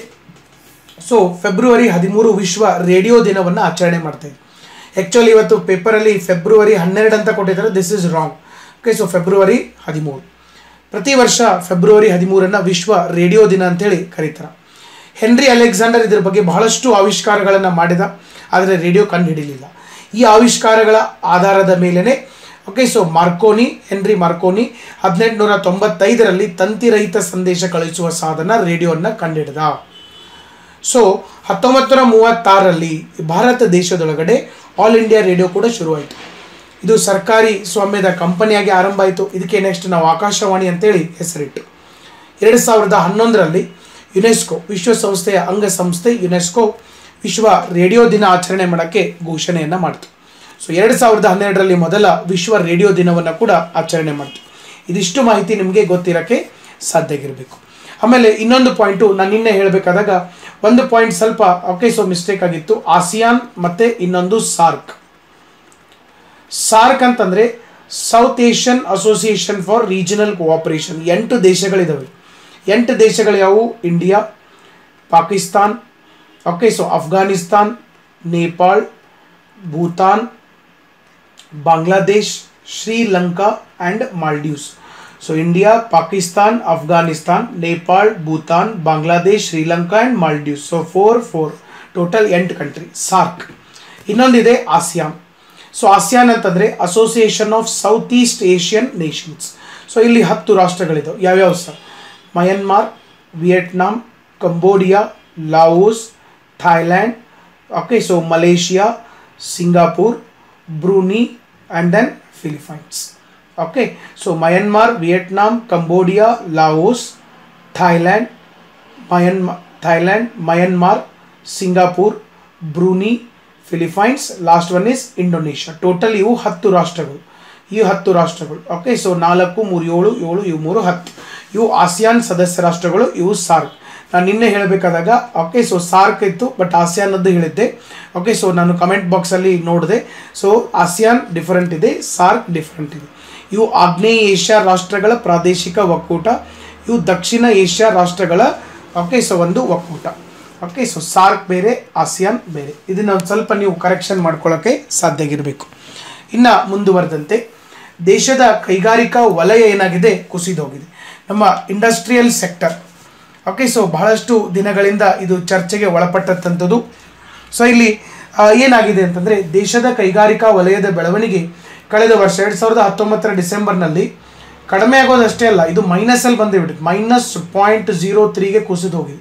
ಸೊ ಫೆಬ್ರವರಿ ಹದಿಮೂರು ವಿಶ್ವ ರೇಡಿಯೋ ದಿನವನ್ನು ಆಚರಣೆ ಮಾಡ್ತಾ ಇದ್ದೀವಿ ಆ್ಯಕ್ಚುಲಿ ಇವತ್ತು ಪೇಪರಲ್ಲಿ ಫೆಬ್ರವರಿ ಹನ್ನೆರಡು ಅಂತ ಕೊಟ್ಟಿದ್ದಾರೆ this is wrong okay so ಫೆಬ್ರವರಿ ಹದಿಮೂರು ಪ್ರತಿ ವರ್ಷ ಫೆಬ್ರವರಿ ಹದಿಮೂರನ್ನು ವಿಶ್ವ ರೇಡಿಯೋ ದಿನ ಅಂತೇಳಿ ಕರೀತಾರೆ ಹೆನ್ರಿ ಅಲೆಕ್ಸಾಂಡರ್ ಇದ್ರ ಬಗ್ಗೆ ಬಹಳಷ್ಟು ಆವಿಷ್ಕಾರಗಳನ್ನು ಮಾಡಿದ ಆದರೆ ರೇಡಿಯೋ ಕಂಡು ಹಿಡಿಲಿಲ್ಲ ಈ ಆವಿಷ್ಕಾರಗಳ ಆಧಾರದ ಮೇಲೇ okay so Marconi Henry Marconi ಹದಿನೆಂಟುನೂರ ತೊಂಬತ್ತೈದರಲ್ಲಿ ತಂತಿರಹಿತ ಸಂದೇಶ ಕಳುಹಿಸುವ ಸಾಧನ ರೇಡಿಯೋವನ್ನು ಕಂಡುಹಿಡಿದ ಸೊ ಹತ್ತೊಂಬತ್ತು ನೂರ ಮೂವತ್ತಾರರಲ್ಲಿ ಭಾರತ ದೇಶದೊಳಗಡೆ ಆಲ್ ಇಂಡಿಯಾ ರೇಡಿಯೋ ಕೂಡ ಶುರುವಾಯಿತು ಇದು ಸರ್ಕಾರಿ ಸ್ವಾಮ್ಯದ ಕಂಪನಿಯಾಗಿ ಆರಂಭ ಆಯಿತು ಇದಕ್ಕೆ ನೆಕ್ಸ್ಟ್ ನಾವು ಆಕಾಶವಾಣಿ ಅಂತೇಳಿ ಹೆಸರಿಟ್ಟು ಎರಡು ಸಾವಿರದ ಹನ್ನೊಂದರಲ್ಲಿ ಯುನೆಸ್ಕೋ ವಿಶ್ವಸಂಸ್ಥೆಯ ಅಂಗಸಂಸ್ಥೆ ಯುನೆಸ್ಕೋ ವಿಶ್ವ ರೇಡಿಯೋ ದಿನ ಆಚರಣೆ ಮಾಡೋಕ್ಕೆ ಘೋಷಣೆಯನ್ನು ಮಾಡಿತು ಸೊ ಎರಡು ಸಾವಿರದ ಹನ್ನೆರಡರಲ್ಲಿ ಮೊದಲ ವಿಶ್ವ ರೇಡಿಯೋ ದಿನವನ್ನು ಕೂಡ ಆಚರಣೆ ಮಾಡಿತು ಇದಿಷ್ಟು ಮಾಹಿತಿ ನಿಮಗೆ ಗೊತ್ತಿರೋಕ್ಕೆ ಸಾಧ್ಯ ಆಗಿರಬೇಕು ಆಮೇಲೆ ಇನ್ನೊಂದು ಪಾಯಿಂಟು ನಾನು ನಿನ್ನೆ ಹೇಳಬೇಕಾದಾಗ ಒಂದು ಪಾಯಿಂಟ್ ಸ್ವಲ್ಪ ಓಕೆ ಸೊ ಮಿಸ್ಟೇಕ್ ಆಗಿತ್ತು ಆಸಿಯಾನ್ ಮತ್ತೆ ಇನ್ನೊಂದು ಸಾರ್ಕ್ ಸಾರ್ಕ್ ಅಂತಂದ್ರೆ south Asian association for regional cooperation ಎಂಟು ದೇಶಗಳಿದಾವೆ ಎಂಟು ದೇಶಗಳು ಯಾವುವು India Pakistan okay so Afghanistan Nepal Bhutan Bangladesh Sri Lanka and Maldives so India Pakistan Afghanistan Nepal Bhutan Bangladesh Sri Lanka and Maldives so four four total ಎಂಟು ಕಂಟ್ರಿ ಸಾರ್ಕ್ ಇನ್ನೊಂದಿದೆ ಆಸಿಯಾನ್ ಸೊ ಆಸಿಯಾನ್ ಅಂತಂದರೆ association of south east Asian nations so ಇಲ್ಲಿ ಹತ್ತು ರಾಷ್ಟ್ರಗಳಿದಾವೆ ಯಾವ್ಯಾವ sir Myanmar Vietnam Cambodia Laos Thailand okay so Malaysia Singapore Brunei and then Philippines okay so Myanmar Vietnam Cambodia Laos Thailand Myanmar Thailand Myanmar Singapore Brunei Philippines last one is Indonesia total ಇವು ಹತ್ತು ರಾಷ್ಟ್ರಗಳು ಈ ಹತ್ತು ರಾಷ್ಟ್ರಗಳು okay so ನಾಲ್ಕು ಮೂರು ಏಳು ಏಳು ಇವು ಮೂರು ಹತ್ತು ಇವು ಆಸಿಯಾನ್ ಸದಸ್ಯ ರಾಷ್ಟ್ರಗಳು ಇವು ಸಾರ್ಕ್ ನಾನು ನಿನ್ನೆ ಹೇಳಬೇಕಾದಾಗ ಓಕೆ ಸೊ ಸಾರ್ಕ್ ಇತ್ತು ಬಟ್ ಆಸಿಯಾನದ್ದು ಹೇಳಿದ್ದೆ ಓಕೆ ಸೊ ನಾನು ಕಮೆಂಟ್ ಬಾಕ್ಸಲ್ಲಿ ನೋಡಿದೆ ಸೊ ಆಸಿಯಾನ್ ಡಿಫರೆಂಟ್ ಇದೆ ಸಾರ್ಕ್ ಡಿಫರೆಂಟ್ ಇದೆ ಇವು ಆಗ್ನೇಯ ಏಷ್ಯಾ ರಾಷ್ಟ್ರಗಳ ಪ್ರಾದೇಶಿಕ ಒಕ್ಕೂಟ ಇವು ದಕ್ಷಿಣ ಏಷ್ಯಾ ರಾಷ್ಟ್ರಗಳ ಓಕೆ ಸೊ ಒಂದು ಒಕ್ಕೂಟ ಓಕೆ ಸೊ ಸಾರ್ಕ್ ಬೇರೆ ಆಸಿಯಾನ್ ಬೇರೆ ಇದನ್ನ ಒಂದು ಸ್ವಲ್ಪ ನೀವು ಕರೆಕ್ಷನ್ ಮಾಡ್ಕೊಳ್ಳೋಕ್ಕೆ ಸಾಧ್ಯ ಆಗಿರಬೇಕು ಇನ್ನು ಮುಂದುವರೆದಂತೆ ದೇಶದ ಕೈಗಾರಿಕಾ ವಲಯ ಏನಾಗಿದೆ ಕುಸಿದೋಗಿದೆ ನಮ್ಮ ಇಂಡಸ್ಟ್ರಿಯಲ್ ಸೆಕ್ಟರ್ ಓಕೆ ಸೊ ಬಹಳಷ್ಟು ದಿನಗಳಿಂದ ಇದು ಚರ್ಚೆಗೆ ಒಳಪಟ್ಟಂಥದ್ದು ಸೊ ಇಲ್ಲಿ ಆ, ಏನಾಗಿದೆ ಅಂತಂದರೆ ದೇಶದ ಕೈಗಾರಿಕಾ ವಲಯದ ಬೆಳವಣಿಗೆ ಕಳೆದ ವರ್ಷ ಎರಡು ಸಾವಿರದ ಹತ್ತೊಂಬತ್ತರ ಡಿಸೆಂಬರ್ನಲ್ಲಿ ಕಡಿಮೆ ಆಗೋದಷ್ಟೇ ಅಲ್ಲ ಇದು ಮೈನಸಲ್ಲಿ ಬಂದು ಬಿಟ್ಟಿದೆ ಮೈನಸ್ ಪಾಯಿಂಟ್ ಜೀರೋ ತ್ರೀಗೆ ಕುಸಿದು ಹೋಗಿದೆ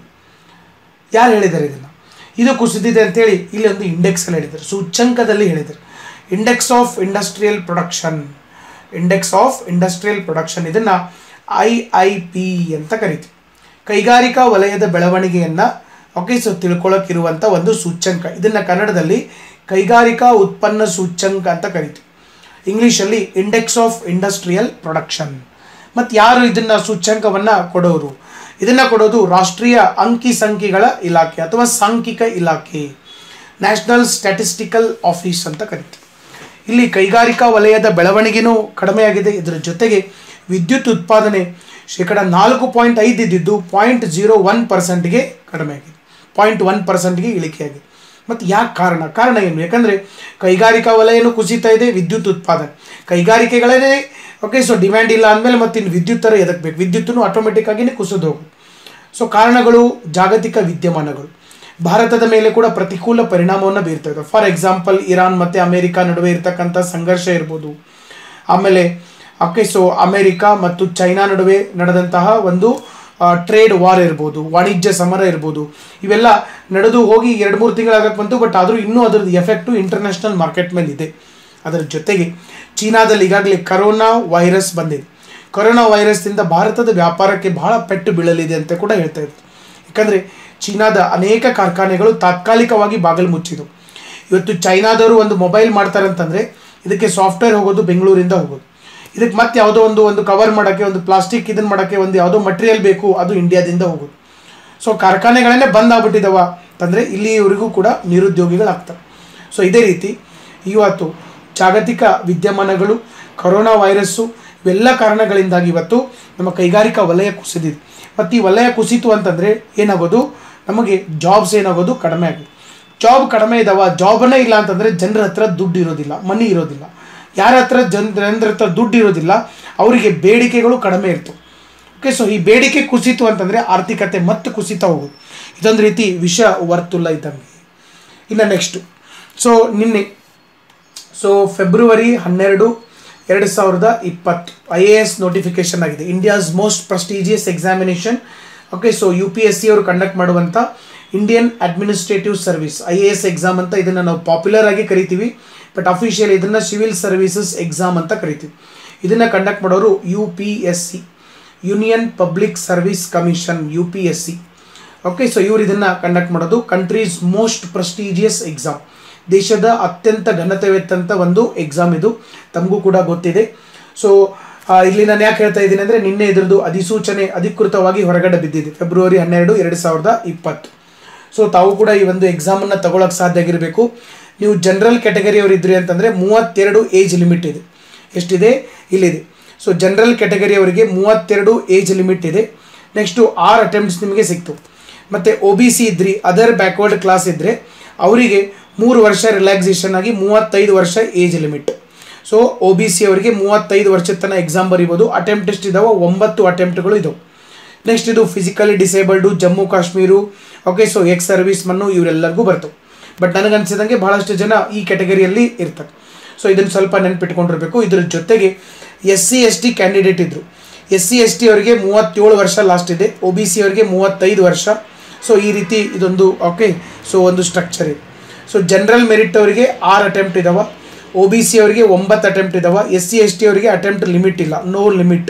ಯಾರು ಹೇಳಿದ್ದಾರೆ ಇದನ್ನು ಇದು ಕುಸಿದಿದೆ ಅಂತೇಳಿ ಇಲ್ಲಿ ಒಂದು ಇಂಡೆಕ್ಸಲ್ಲಿ ಹೇಳಿದ್ದಾರೆ ಸೂಚ್ಯಂಕದಲ್ಲಿ ಹೇಳಿದ್ದಾರೆ index of industrial production index of industrial production ಇದನ್ನು ಐ ಐ ಪಿ ಅಂತ ಕರಿತೀವಿ ಕೈಗಾರಿಕಾ ವಲಯದ ಬೆಳವಣಿಗೆಯನ್ನು ಓಕೆ ಸೊ ತಿಳ್ಕೊಳ್ಳೋಕ್ಕಿರುವಂಥ ಒಂದು ಸೂಚ್ಯಂಕ ಇದನ್ನು ಕನ್ನಡದಲ್ಲಿ ಕೈಗಾರಿಕಾ ಉತ್ಪನ್ನ ಸೂಚ್ಯಂಕ ಅಂತ ಕರಿತೀವಿ ಇಂಗ್ಲೀಷಲ್ಲಿ ಇಂಡೆಕ್ಸ್ ಆಫ್ ಇಂಡಸ್ಟ್ರಿಯಲ್ ಪ್ರೊಡಕ್ಷನ್ ಮತ್ತು ಯಾರು ಇದನ್ನು ಸೂಚ್ಯಂಕವನ್ನು ಕೊಡೋರು ಇದನ್ನು ಕೊಡೋದು ರಾಷ್ಟ್ರೀಯ ಅಂಕಿ ಸಂಖ್ಯೆಗಳ ಇಲಾಖೆ ಅಥವಾ ಸಾಂಖ್ಯಿಕ ಇಲಾಖೆ ನ್ಯಾಷನಲ್ ಸ್ಟ್ಯಾಟಿಸ್ಟಿಕಲ್ ಆಫೀಸ್ ಅಂತ ಕರಿತೀವಿ ಇಲ್ಲಿ ಕೈಗಾರಿಕಾ ವಲಯದ ಬೆಳವಣಿಗೆನೂ ಕಡಿಮೆಯಾಗಿದೆ ಇದರ ಜೊತೆಗೆ ವಿದ್ಯುತ್ ಉತ್ಪಾದನೆ ಶೇಕಡ ನಾಲ್ಕು ಪಾಯಿಂಟ್ ಐದು ಇದ್ದಿದ್ದು ಪಾಯಿಂಟ್ ಜೀರೋ ಒನ್ ಪರ್ಸೆಂಟ್ಗೆ ಕಡಿಮೆ ಆಗಿದೆ ಪಾಯಿಂಟ್ ಒನ್ ಪರ್ಸೆಂಟ್ಗೆ ಇಳಿಕೆಯಾಗಿದೆ ಮತ್ತು ಯಾಕೆ ಕಾರಣ ಕಾರಣ ಏನು ಯಾಕಂದರೆ ಕೈಗಾರಿಕಾ ವಲಯನೂ ಕುಸಿತಾ ಇದೆ ವಿದ್ಯುತ್ ಉತ್ಪಾದನೆ ಕೈಗಾರಿಕೆಗಳೇ ಓಕೆ ಸೊ ಡಿಮ್ಯಾಂಡ್ ಇಲ್ಲ ಅಂದಮೇಲೆ ಮತ್ತೆ ಇನ್ನು ವಿದ್ಯುತ್ ಥರ ಎದಕ್ಕೆ ಬೇಕು ವಿದ್ಯುತ್ತನ್ನು ಆಟೋಮೆಟಿಕ್ ಆಗಿನೇ ಕುಸಿದು ಹೋಗುತ್ತೆ ಸೊ ಕಾರಣಗಳು ಜಾಗತಿಕ ವಿದ್ಯಮಾನಗಳು ಭಾರತದ ಮೇಲೆ ಕೂಡ ಪ್ರತಿಕೂಲ ಪರಿಣಾಮವನ್ನು ಬೀರ್ತಾ ಇದೆ ಫಾರ್ ಎಕ್ಸಾಂಪಲ್ ಇರಾನ್ ಮತ್ತು ಅಮೇರಿಕಾ ನಡುವೆ ಇರತಕ್ಕಂಥ ಸಂಘರ್ಷ ಇರ್ಬೋದು ಆಮೇಲೆ ಓಕೆ ಸೊ ಅಮೇರಿಕಾ ಮತ್ತು ಚೈನಾ ನಡುವೆ ನಡೆದಂತಹ ಒಂದು ಟ್ರೇಡ್ ವಾರ್ ಇರ್ಬೋದು ವಾಣಿಜ್ಯ ಸಮರ ಇರ್ಬೋದು ಇವೆಲ್ಲ ನಡೆದು ಹೋಗಿ ಎರಡು ಮೂರು ತಿಂಗಳಾಗಕ್ಕೆ ಬಂತು ಬಟ್ ಆದರೂ ಇನ್ನೂ ಅದರದ್ದು ಎಫೆಕ್ಟು ಇಂಟರ್ನ್ಯಾಷನಲ್ ಮಾರ್ಕೆಟ್ ಮೇಲೆ ಇದೆ ಅದರ ಜೊತೆಗೆ ಚೀನಾದಲ್ಲಿ ಈಗಾಗಲೇ ಕರೋನಾ ವೈರಸ್ ಬಂದಿದೆ ಕೊರೋನಾ ವೈರಸ್ನಿಂದ ಭಾರತದ ವ್ಯಾಪಾರಕ್ಕೆ ಬಹಳ ಪೆಟ್ಟು ಬೀಳಲಿದೆ ಅಂತ ಕೂಡ ಹೇಳ್ತಾ ಇರ್ತಾರೆ ಯಾಕಂದರೆ ಚೀನಾದ ಅನೇಕ ಕಾರ್ಖಾನೆಗಳು ತಾತ್ಕಾಲಿಕವಾಗಿ ಬಾಗಿಲು ಮುಚ್ಚಿದವು ಇವತ್ತು ಚೈನಾದವರು ಒಂದು ಮೊಬೈಲ್ ಮಾಡ್ತಾರೆ ಅಂತಂದರೆ ಇದಕ್ಕೆ ಸಾಫ್ಟ್ವೇರ್ ಹೋಗೋದು ಬೆಂಗಳೂರಿಂದ ಹೋಗೋದು ಇದಕ್ಕೆ ಮತ್ತೆ ಯಾವುದೋ ಒಂದು ಒಂದು ಕವರ್ ಮಾಡೋಕ್ಕೆ ಒಂದು ಪ್ಲಾಸ್ಟಿಕ್ ಇದನ್ನು ಮಾಡೋಕ್ಕೆ ಒಂದು ಯಾವುದೋ ಮಟೀರಿಯಲ್ ಬೇಕು ಅದು ಇಂಡಿಯಾದಿಂದ ಹೋಗೋದು ಸೊ ಕಾರ್ಖಾನೆಗಳನ್ನೇ ಬಂದ್ ಆಗ್ಬಿಟ್ಟಿದಾವ ಅಂತಂದರೆ ಇಲ್ಲಿಯವರೆಗೂ ಕೂಡ ನಿರುದ್ಯೋಗಿಗಳಾಗ್ತವೆ ಸೊ ಇದೇ ರೀತಿ ಇವತ್ತು ಜಾಗತಿಕ ವಿದ್ಯಮಾನಗಳು ಕೊರೋನಾ ವೈರಸ್ಸು ಇವೆಲ್ಲ ಕಾರಣಗಳಿಂದಾಗಿ ಇವತ್ತು ನಮ್ಮ ಕೈಗಾರಿಕಾ ವಲಯ ಕುಸಿದಿದೆ ಮತ್ತು ಈ ವಲಯ ಕುಸಿತು ಅಂತಂದರೆ ಏನಾಗೋದು ನಮಗೆ ಜಾಬ್ಸ್ ಏನಾಗೋದು ಕಡಿಮೆ ಆಗಿದೆ ಜಾಬ್ ಕಡಿಮೆ ಇದಾವ ಜಾಬನೇ ಇಲ್ಲ ಅಂತಂದರೆ ಜನರ ಹತ್ರ ದುಡ್ಡು ಇರೋದಿಲ್ಲ ಮನಿ ಇರೋದಿಲ್ಲ ಯಾರ ಹತ್ರ ಜನ್ ಜನರ ಹತ್ರ ದುಡ್ಡು ಇರೋದಿಲ್ಲ ಅವರಿಗೆ ಬೇಡಿಕೆಗಳು ಕಡಿಮೆ ಇರ್ತವೆ ಓಕೆ ಸೊ ಈ ಬೇಡಿಕೆ ಕುಸಿತು ಅಂತಂದರೆ ಆರ್ಥಿಕತೆ ಮತ್ತೆ ಕುಸಿತಾ ಹೋಗೋದು ಇದೊಂದು ರೀತಿ ವಿಷ ವರ್ತುಲ ಇದ್ದಂಗೆ ಇನ್ನು ನೆಕ್ಸ್ಟು ಸೊ ನಿನ್ನೆ ಸೊ ಫೆಬ್ರವರಿ ಹನ್ನೆರಡು ಎರಡು ಸಾವಿರದ ಇಪ್ಪತ್ತು ಐ ಎ ಎಸ್ ನೋಟಿಫಿಕೇಶನ್ ಆಗಿದೆ India's most prestigious examination okay so U P S C ಅವರು ಕಂಡಕ್ಟ್ ಮಾಡುವಂಥ Indian Administrative Service I A S exam ಅಂತ ಇದನ್ನು ನಾವು ಪಾಪ್ಯುಲರ್ ಆಗಿ ಕರಿತೀವಿ ಬಟ್ ಅಫಿಷಿಯಲ್ ಇದನ್ನು ಸಿವಿಲ್ ಸರ್ವಿಸಸ್ ಎಕ್ಸಾಮ್ ಅಂತ ಕರಿತೀವಿ ಇದನ್ನು ಕಂಡಕ್ಟ್ ಮಾಡೋರು U P S C Union Public Service Commission U P S C okay so ಇವರು ಇದನ್ನು ಕಂಡಕ್ಟ್ ಮಾಡೋದು ಕಂಟ್ರೀಸ್ ಮೋಸ್ಟ್ ಪ್ರೆಸ್ಟೀಜಿಯಸ್ ಎಕ್ಸಾಮ್ ದೇಶದ ಅತ್ಯಂತ ಘನತೆವೆತ್ತಂತ ಒಂದು ಎಕ್ಸಾಮ್ ಇದು ತಮಗೂ ಕೂಡ ಗೊತ್ತಿದೆ ಸೊ ಇಲ್ಲಿ ನಾನು ಯಾಕೆ ಹೇಳ್ತಾ ಇದ್ದೀನಿ ಅಂದರೆ ನಿನ್ನೆ ಇದರದ್ದು ಅಧಿಸೂಚನೆ ಅಧಿಕೃತವಾಗಿ ಹೊರಗಡೆ ಬಿದ್ದಿದೆ ಫೆಬ್ರವರಿ ಹನ್ನೆರಡು ಎರಡು ಸಾವಿರದ ಇಪ್ಪತ್ತು ಸೊ ತಾವು ಕೂಡ ಈ ಒಂದು ಎಕ್ಸಾಮನ್ನು ತಗೊಳಕ್ಕೆ ಸಾಧ್ಯ ಆಗಿರಬೇಕು ನೀವು ಜನರಲ್ ಕ್ಯಾಟಗರಿಯವರು ಇದ್ರಿ ಅಂತಂದರೆ ಮೂವತ್ತೆರಡು ಏಜ್ ಲಿಮಿಟ್ ಇದೆ ಎಷ್ಟಿದೆ ಇಲ್ಲಿದೆ ಸೊ ಜನರಲ್ ಕ್ಯಾಟಗರಿಯವರಿಗೆ ಮೂವತ್ತೆರಡು ಏಜ್ ಲಿಮಿಟ್ ಇದೆ ನೆಕ್ಸ್ಟು ಆರು ಅಟೆಂಪ್ಟ್ಸ್ ನಿಮಗೆ ಸಿಕ್ತು ಮತ್ತು ಒ ಬಿ ಸಿ ಇದ್ರಿ ಅದರ್ ಬ್ಯಾಕ್ವರ್ಡ್ ಕ್ಲಾಸ್ ಇದ್ದರೆ ಅವರಿಗೆ ಮೂರು ವರ್ಷ ರಿಲ್ಯಾಕ್ಸೇಷನ್ ಆಗಿ ಮೂವತ್ತೈದು ವರ್ಷ age limit so O B C ಅವರಿಗೆ ಮೂವತ್ತೈದು ವರ್ಷದ ತನಕ ಎಕ್ಸಾಮ್ ಬರೀಬೋದು ಅಟೆಂಪ್ಟ್ ಎಷ್ಟು ಇದಾವೆ ಒಂಬತ್ತು ಅಟೆಂಪ್ಟ್ಗಳು ಇದಾವೆ ನೆಕ್ಸ್ಟ್ ಇದು physically disabled Jammu Kashmir okay so ex service ಮನ್ನು ಇವರೆಲ್ಲರಿಗೂ ಬರ್ತವೆ ಬಟ್ ನನಗನ್ಸಿದಂಗೆ ಬಹಳಷ್ಟು ಜನ ಈ ಕ್ಯಾಟಗರಿಯಲ್ಲಿ ಇರ್ತಾರೆ ಸೊ ಇದನ್ನು ಸ್ವಲ್ಪ ನೆನ್ಪಿಟ್ಕೊಂಡಿರ್ಬೇಕು ಇದ್ರ ಜೊತೆಗೆ S C S T candidate ಇದ್ದರು ಎಸ್ ಸಿ ಎಸ್ ಟಿ ಅವರಿಗೆ ಮೂವತ್ತೇಳು ವರ್ಷ ಲಾಸ್ಟ್ ಇದೆ ಒ ಬಿ ಸಿ ಅವರಿಗೆ ಮೂವತ್ತೈದು ವರ್ಷ ಸೊ ಈ ರೀತಿ ಇದೊಂದು ಓಕೆ ಸೊ ಒಂದು ಸ್ಟ್ರಕ್ಚರ್ ಇದೆ ಸೊ ಜನರಲ್ ಮೆರಿಟ್ ಅವರಿಗೆ ಆರು ಅಟೆಂಪ್ಟ್ ಇದಾವೆ ಒ ಬಿ ಸಿ ಅವರಿಗೆ ಒಂಬತ್ತು ಅಟೆಂಪ್ಟ್ ಇದಾವೆ ಎಸ್ ಸಿ ಎಸ್ ಟಿ ಅವರಿಗೆ ಅಟೆಂಪ್ಟ್ ಲಿಮಿಟ್ ಇಲ್ಲ ನೋ ಲಿಮಿಟ್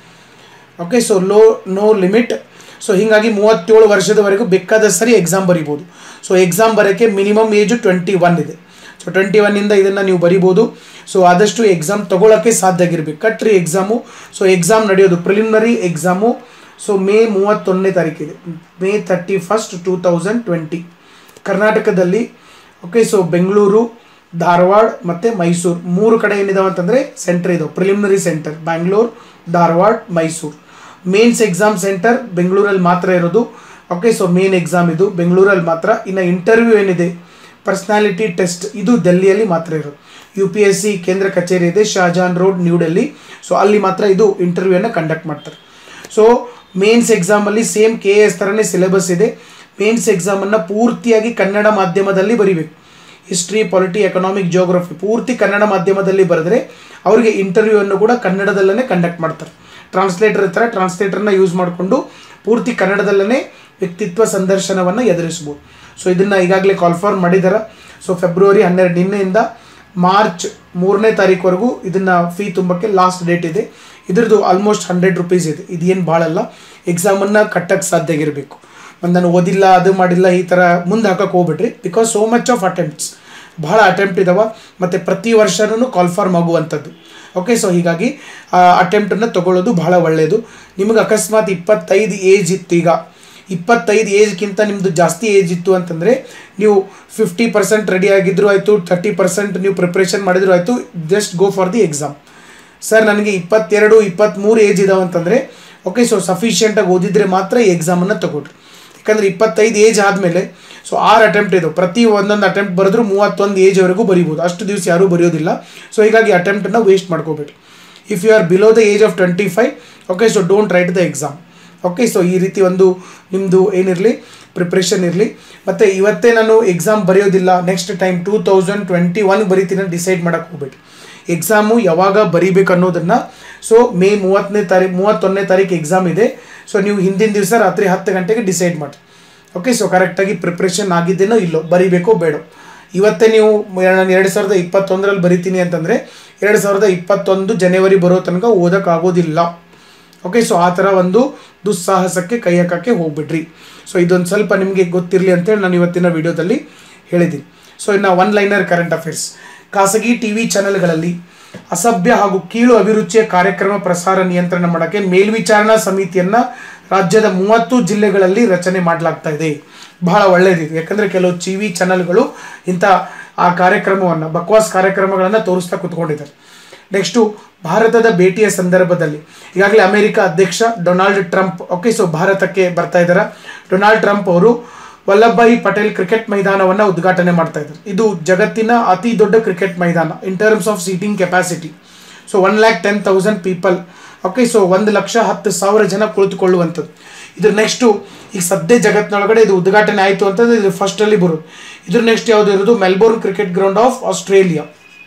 ಓಕೆ ಸೊ ಲೋ ನೋ ಲಿಮಿಟ್ ಸೊ ಹೀಗಾಗಿ ಮೂವತ್ತೇಳು ವರ್ಷದವರೆಗೂ ಬೇಕಾದ ಸರಿ ಎಕ್ಸಾಮ್ ಬರಿಬೋದು ಸೊ ಎಕ್ಸಾಮ್ ಬರೋಕ್ಕೆ ಮಿನಿಮಮ್ ಏಜು ಟ್ವೆಂಟಿ ಒನ್ ಇದೆ ಸೊ ಟ್ವೆಂಟಿ ಒನ್ನಿಂದ ಇದನ್ನು ನೀವು ಬರಿಬೋದು ಸೊ ಆದಷ್ಟು ಎಕ್ಸಾಮ್ ತೊಗೊಳಕ್ಕೆ ಸಾಧ್ಯ ಆಗಿರ್ಬೇಕು ಕಟ್ರಿ ಎಕ್ಸಾಮು ಸೊ ಎಕ್ಸಾಮ್ ನಡೆಯೋದು ಪ್ರಿಲಿಮಿನರಿ ಎಕ್ಸಾಮು ಸೊ ಮೇ ಮೂವತ್ತೊಂದನೇ ತಾರೀಕಿದೆ May thirty first two thousand twenty ಕರ್ನಾಟಕದಲ್ಲಿ ಓಕೆ ಸೊ ಬೆಂಗಳೂರು ಧಾರವಾಡ ಮತ್ತು ಮೈಸೂರು ಮೂರು ಕಡೆ ಏನಿದಾವೆ ಅಂತಂದರೆ ಸೆಂಟರ್ ಇದಾವೆ preliminary center Bangalore Dharwad Mysuru mains exam center ಬೆಂಗಳೂರಲ್ಲಿ ಮಾತ್ರ ಇರೋದು ಓಕೆ ಸೊ ಮೇನ್ ಎಕ್ಸಾಮ್ ಇದು ಬೆಂಗಳೂರಲ್ಲಿ ಮಾತ್ರ ಇನ್ನು ಇಂಟರ್ವ್ಯೂ ಏನಿದೆ ಪರ್ಸ್ನಾಲಿಟಿ ಟೆಸ್ಟ್ ಇದು ಡೆಲ್ಲಿಯಲ್ಲಿ ಮಾತ್ರ ಇರೋದು ಯು ಪಿ ಎಸ್ ಸಿ ಕೇಂದ್ರ ಕಚೇರಿ ಇದೆ Shahjahan road New Delhi so ಅಲ್ಲಿ ಮಾತ್ರ ಇದು ಇಂಟರ್ವ್ಯೂನ ಕಂಡಕ್ಟ್ ಮಾಡ್ತಾರೆ ಸೊ ಮೇನ್ಸ್ ಎಕ್ಸಾಮಲ್ಲಿ ಸೇಮ್ ಕೆ ಎಸ್ ಥರನೇ ಸಿಲೆಬಸ್ ಇದೆ ಮೇನ್ಸ್ ಎಕ್ಸಾಮನ್ನು ಪೂರ್ತಿಯಾಗಿ ಕನ್ನಡ ಮಾಧ್ಯಮದಲ್ಲಿ ಬರಿಬೇಕು ಹಿಸ್ಟ್ರಿ ಪಾಲಿಟಿ ಎಕನಾಮಿಕ್ ಜಿಯೋಗ್ರಫಿ ಪೂರ್ತಿ ಕನ್ನಡ ಮಾಧ್ಯಮದಲ್ಲಿ ಬರೆದ್ರೆ ಅವರಿಗೆ ಇಂಟರ್ವ್ಯೂವನ್ನು ಕೂಡ ಕನ್ನಡದಲ್ಲೇ ಕಂಡಕ್ಟ್ ಮಾಡ್ತಾರೆ ಟ್ರಾನ್ಸ್ಲೇಟರ್ ಇರ್ತಾರೆ ಟ್ರಾನ್ಸ್ಲೇಟರ್ನ ಯೂಸ್ ಮಾಡಿಕೊಂಡು ಪೂರ್ತಿ ಕನ್ನಡದಲ್ಲೇ ವ್ಯಕ್ತಿತ್ವ ಸಂದರ್ಶನವನ್ನು ಎದುರಿಸ್ಬೋದು ಸೊ ಇದನ್ನು ಈಗಾಗಲೇ ಕಾಲ್ಫಾರ್ಮ್ ಮಾಡಿದ್ದಾರೆ ಸೊ ಫೆಬ್ರವರಿ ಹನ್ನೆರಡು ನಿನ್ನೆಯಿಂದ ಮಾರ್ಚ್ ಮೂರನೇ ತಾರೀಕುವರೆಗೂ ಇದನ್ನು ಫೀ ತುಂಬಕ್ಕೆ ಲಾಸ್ಟ್ ಡೇಟ್ ಇದೆ ಇದ್ರದ್ದು ಆಲ್ಮೋಸ್ಟ್ ಹಂಡ್ರೆಡ್ ರುಪೀಸ್ ಇದೆ ಇದೇನು ಭಾಳಲ್ಲ ಎಕ್ಸಾಮನ್ನು ಕಟ್ಟಕ್ಕೆ ಸಾಧ್ಯ ಆಗಿರಬೇಕು ಮತ್ತು ನಾನು ಓದಿಲ್ಲ ಅದು ಮಾಡಿಲ್ಲ ಈ ಥರ ಮುಂದೆ ಹಾಕಕ್ಕೆ ಹೋಗ್ಬಿಟ್ರಿ because so much of attempts ಭಾಳ ಅಟೆಂಪ್ಟ್ ಇದಾವೆ ಮತ್ತು ಪ್ರತಿ ವರ್ಷನೂ ಕಾಲ್ಫಾರ್ಮ್ ಆಗುವಂಥದ್ದು ಓಕೆ ಸೊ ಹೀಗಾಗಿ ಆ ಅಟೆಂಪ್ಟನ್ನು ತೊಗೊಳ್ಳೋದು ಬಹಳ ಒಳ್ಳೆಯದು ನಿಮಗೆ ಅಕಸ್ಮಾತ್ ಇಪ್ಪತ್ತೈದು ಏಜ್ ಇತ್ತು ಈಗ ಇಪ್ಪತ್ತೈದು ಏಜ್ಗಿಂತ ನಿಮ್ಮದು ಜಾಸ್ತಿ ಏಜ್ ಇತ್ತು ಅಂತಂದರೆ ನೀವು ಫಿಫ್ಟಿ ಪರ್ಸೆಂಟ್ ರೆಡಿ ಆಗಿದ್ರು ಆಯಿತು ಥರ್ಟಿ ಪರ್ಸೆಂಟ್ ನೀವು ಪ್ರಿಪ್ರೇಷನ್ ಮಾಡಿದ್ರು ಆಯಿತು just go for the exam sir ನನಗೆ ಇಪ್ಪತ್ತೆರಡು ಇಪ್ಪತ್ತ್ಮೂರು ಏಜ್ ಇದಾವೆ ಅಂತಂದರೆ ಓಕೆ ಸೊ ಸಫಿಷಿಯೆಂಟಾಗಿ ಓದಿದರೆ ಮಾತ್ರ ಈ ಎಕ್ಸಾಮನ್ನು ತಗೊಳ್ರಿ ಯಾಕಂದರೆ ಇಪ್ಪತ್ತೈದು ಏಜ್ ಆದಮೇಲೆ ಸೊ ಆರು ಅಟೆಂಪ್ಟ್ ಇದು ಪ್ರತಿ ಒಂದೊಂದು ಅಟೆಂಪ್ಟ್ ಬರೆದ್ರು ಮೂವತ್ತೊಂದು ಏಜ್ವರೆಗೂ ಬರಿಬೋದು ಅಷ್ಟು ದಿವಸ ಯಾರೂ ಬರೆಯೋದಿಲ್ಲ ಸೊ ಹೀಗಾಗಿ ಅಟೆಂಪ್ಟನ್ನು ವೇಸ್ಟ್ ಮಾಡ್ಕೋಬೇಡಿ if you are below the age of twenty five okay so don't write the exam okay so ಈ ರೀತಿ ಒಂದು ನಿಮ್ಮದು ಏನಿರಲಿ ಪ್ರಿಪ್ರೇಷನ್ ಇರಲಿ ಮತ್ತು ಇವತ್ತೇ ನಾನು ಎಕ್ಸಾಮ್ ಬರೆಯೋದಿಲ್ಲ next time two thousand twenty one ಬರೀತೀನಿ ಡಿಸೈಡ್ ಮಾಡೋಕ್ಕೆ ಹೋಗ್ಬೇಡಿ ಎಕ್ಸಾಮು ಯಾವಾಗ ಬರೀಬೇಕು ಅನ್ನೋದನ್ನು ಸೊ ಮೇ ಮೂವತ್ತನೇ ತಾರೀಕು ಮೂವತ್ತೊಂದನೇ ತಾರೀಕು ಎಕ್ಸಾಮ್ ಇದೆ ಸೊ ನೀವು ಹಿಂದಿನ ದಿವಸ ರಾತ್ರಿ ಹತ್ತು ಗಂಟೆಗೆ ಡಿಸೈಡ್ ಮಾಡಿ ಓಕೆ ಸೊ ಕರೆಕ್ಟಾಗಿ ಪ್ರಿಪ್ರೇಷನ್ ಆಗಿದ್ದೇನೋ ಇಲ್ಲೋ ಬರೀಬೇಕೋ ಬೇಡ ಇವತ್ತೇ ನೀವು ನಾನು ಎರಡು ಸಾವಿರದ ಇಪ್ಪತ್ತೊಂದರಲ್ಲಿ ಬರಿತೀನಿ ಅಂತಂದರೆ ಎರಡು ಸಾವಿರದ ಇಪ್ಪತ್ತೊಂದು ಜನವರಿ ಬರೋ ತನಕ ಓದೋಕ್ಕಾಗೋದಿಲ್ಲ ಓಕೆ ಸೊ ಆ ಥರ ಒಂದು ದುಸ್ಸಾಹಸಕ್ಕೆ ಕೈ ಹಾಕೋಕ್ಕೆ ಹೋಗ್ಬಿಡ್ರಿ ಸೊ ಇದೊಂದು ಸ್ವಲ್ಪ ನಿಮಗೆ ಗೊತ್ತಿರಲಿ ಅಂತೇಳಿ ನಾನು ಇವತ್ತಿನ ವಿಡಿಯೋದಲ್ಲಿ ಹೇಳಿದ್ದೀನಿ ಸೊ ಇನ್ನು ಒನ್ ಲೈನರ್ ಕರೆಂಟ್ ಅಫೇರ್ಸ್ ಖಾಸಗಿ ಟಿ ವಿ ಚಾನೆಲ್ಗಳಲ್ಲಿ ಅಸಭ್ಯ ಹಾಗೂ ಕೀಳು ಅಭಿರುಚಿಯ ಕಾರ್ಯಕ್ರಮ ಪ್ರಸಾರ ನಿಯಂತ್ರಣ ಮಾಡೋಕ್ಕೆ ಮೇಲ್ವಿಚಾರಣಾ ಸಮಿತಿಯನ್ನು ರಾಜ್ಯದ ಮೂವತ್ತು ಜಿಲ್ಲೆಗಳಲ್ಲಿ ರಚನೆ ಮಾಡಲಾಗ್ತಾ ಇದೆ ಬಹಳ ಒಳ್ಳೆಯದಿದೆ ಯಾಕಂದರೆ ಕೆಲವು ಟಿ ವಿ ಚಾನೆಲ್ಗಳು ಇಂಥ ಆ ಕಾರ್ಯಕ್ರಮವನ್ನು ಬಕ್ವಾಸ್ ಕಾರ್ಯಕ್ರಮಗಳನ್ನು ತೋರಿಸ್ತಾ ಕೂತ್ಕೊಂಡಿದ್ದಾರೆ ನೆಕ್ಸ್ಟು ಭಾರತದ ಭೇಟಿಯ ಸಂದರ್ಭದಲ್ಲಿ ಈಗಾಗಲೇ ಅಮೆರಿಕ ಅಧ್ಯಕ್ಷ ಡೊನಾಲ್ಡ್ ಟ್ರಂಪ್ ಓಕೆ ಸೊ ಭಾರತಕ್ಕೆ ಬರ್ತಾ ಇದ್ದಾರೆ ಡೊನಾಲ್ಡ್ ಟ್ರಂಪ್ ಅವರು ವಲ್ಲಭಭಾಯಿ ಪಟೇಲ್ ಕ್ರಿಕೆಟ್ ಮೈದಾನವನ್ನು ಉದ್ಘಾಟನೆ ಮಾಡ್ತಾ ಇದ್ದಾರೆ ಇದು ಜಗತ್ತಿನ ಅತಿ ದೊಡ್ಡ ಕ್ರಿಕೆಟ್ ಮೈದಾನ in terms of seating capacity so one lakh ten thousand people okay so ಒಂದು ಲಕ್ಷ ಹತ್ತು ಸಾವಿರ ಜನ ಕುಳಿತುಕೊಳ್ಳುವಂಥದ್ದು ಇದ್ರ ನೆಕ್ಸ್ಟು ಈಗ ಸದ್ಯ ಜಗತ್ತಿನೊಳಗಡೆ ಇದು ಉದ್ಘಾಟನೆ ಆಯಿತು ಅಂತಂದ್ರೆ ಇದು ಫಸ್ಟಲ್ಲಿ ಬರೋದು ಇದ್ರ ನೆಕ್ಸ್ಟ್ ಯಾವುದು ಇರೋದು Melbourne Cricket Ground of Australia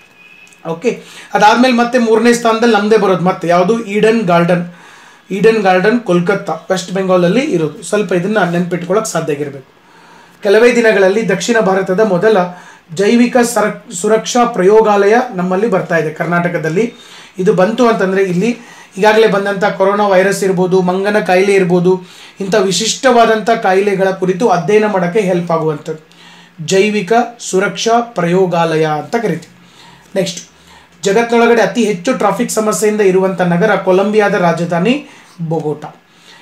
okay ಅದಾದಮೇಲೆ ಮತ್ತೆ ಮೂರನೇ ಸ್ಥಾನದಲ್ಲಿ ನಮ್ಮದೇ ಬರೋದು ಮತ್ತೆ ಯಾವುದು Eden Garden Eden Garden Kolkata West ಬೆಂಗಾಲಲ್ಲಿ ಇರೋದು ಸ್ವಲ್ಪ ಇದನ್ನು ನೆನ್ಪಿಟ್ಕೊಳ್ಳೋಕೆ ಸಾಧ್ಯ ಆಗಿರಬೇಕು ಕೆಲವೇ ದಿನಗಳಲ್ಲಿ ದಕ್ಷಿಣ ಭಾರತದ ಮೊದಲ ಜೈವಿಕ ಸರ ಸುರಕ್ಷಾ ಪ್ರಯೋಗಾಲಯ ನಮ್ಮಲ್ಲಿ ಬರ್ತಾ ಇದೆ ಕರ್ನಾಟಕದಲ್ಲಿ ಇದು ಬಂತು ಅಂತಂದರೆ ಇಲ್ಲಿ ಈಗಾಗಲೇ ಬಂದಂಥ ಕೊರೋನಾ ವೈರಸ್ ಇರ್ಬೋದು ಮಂಗನ ಕಾಯಿಲೆ ಇರ್ಬೋದು ಇಂಥ ವಿಶಿಷ್ಟವಾದಂಥ ಕಾಯಿಲೆಗಳ ಕುರಿತು ಅಧ್ಯಯನ ಮಾಡೋಕ್ಕೆ ಹೆಲ್ಪ್ ಆಗುವಂಥದ್ದು ಜೈವಿಕ ಸುರಕ್ಷಾ ಪ್ರಯೋಗಾಲಯ ಅಂತ ಕರಿತೀವಿ ನೆಕ್ಸ್ಟ್ ಜಗತ್ತಿನೊಳಗಡೆ ಅತಿ ಹೆಚ್ಚು ಟ್ರಾಫಿಕ್ ಸಮಸ್ಯೆಯಿಂದ ಇರುವಂಥ ನಗರ ಕೊಲಂಬಿಯಾದ ರಾಜಧಾನಿ ಬೊಗೋಟಾ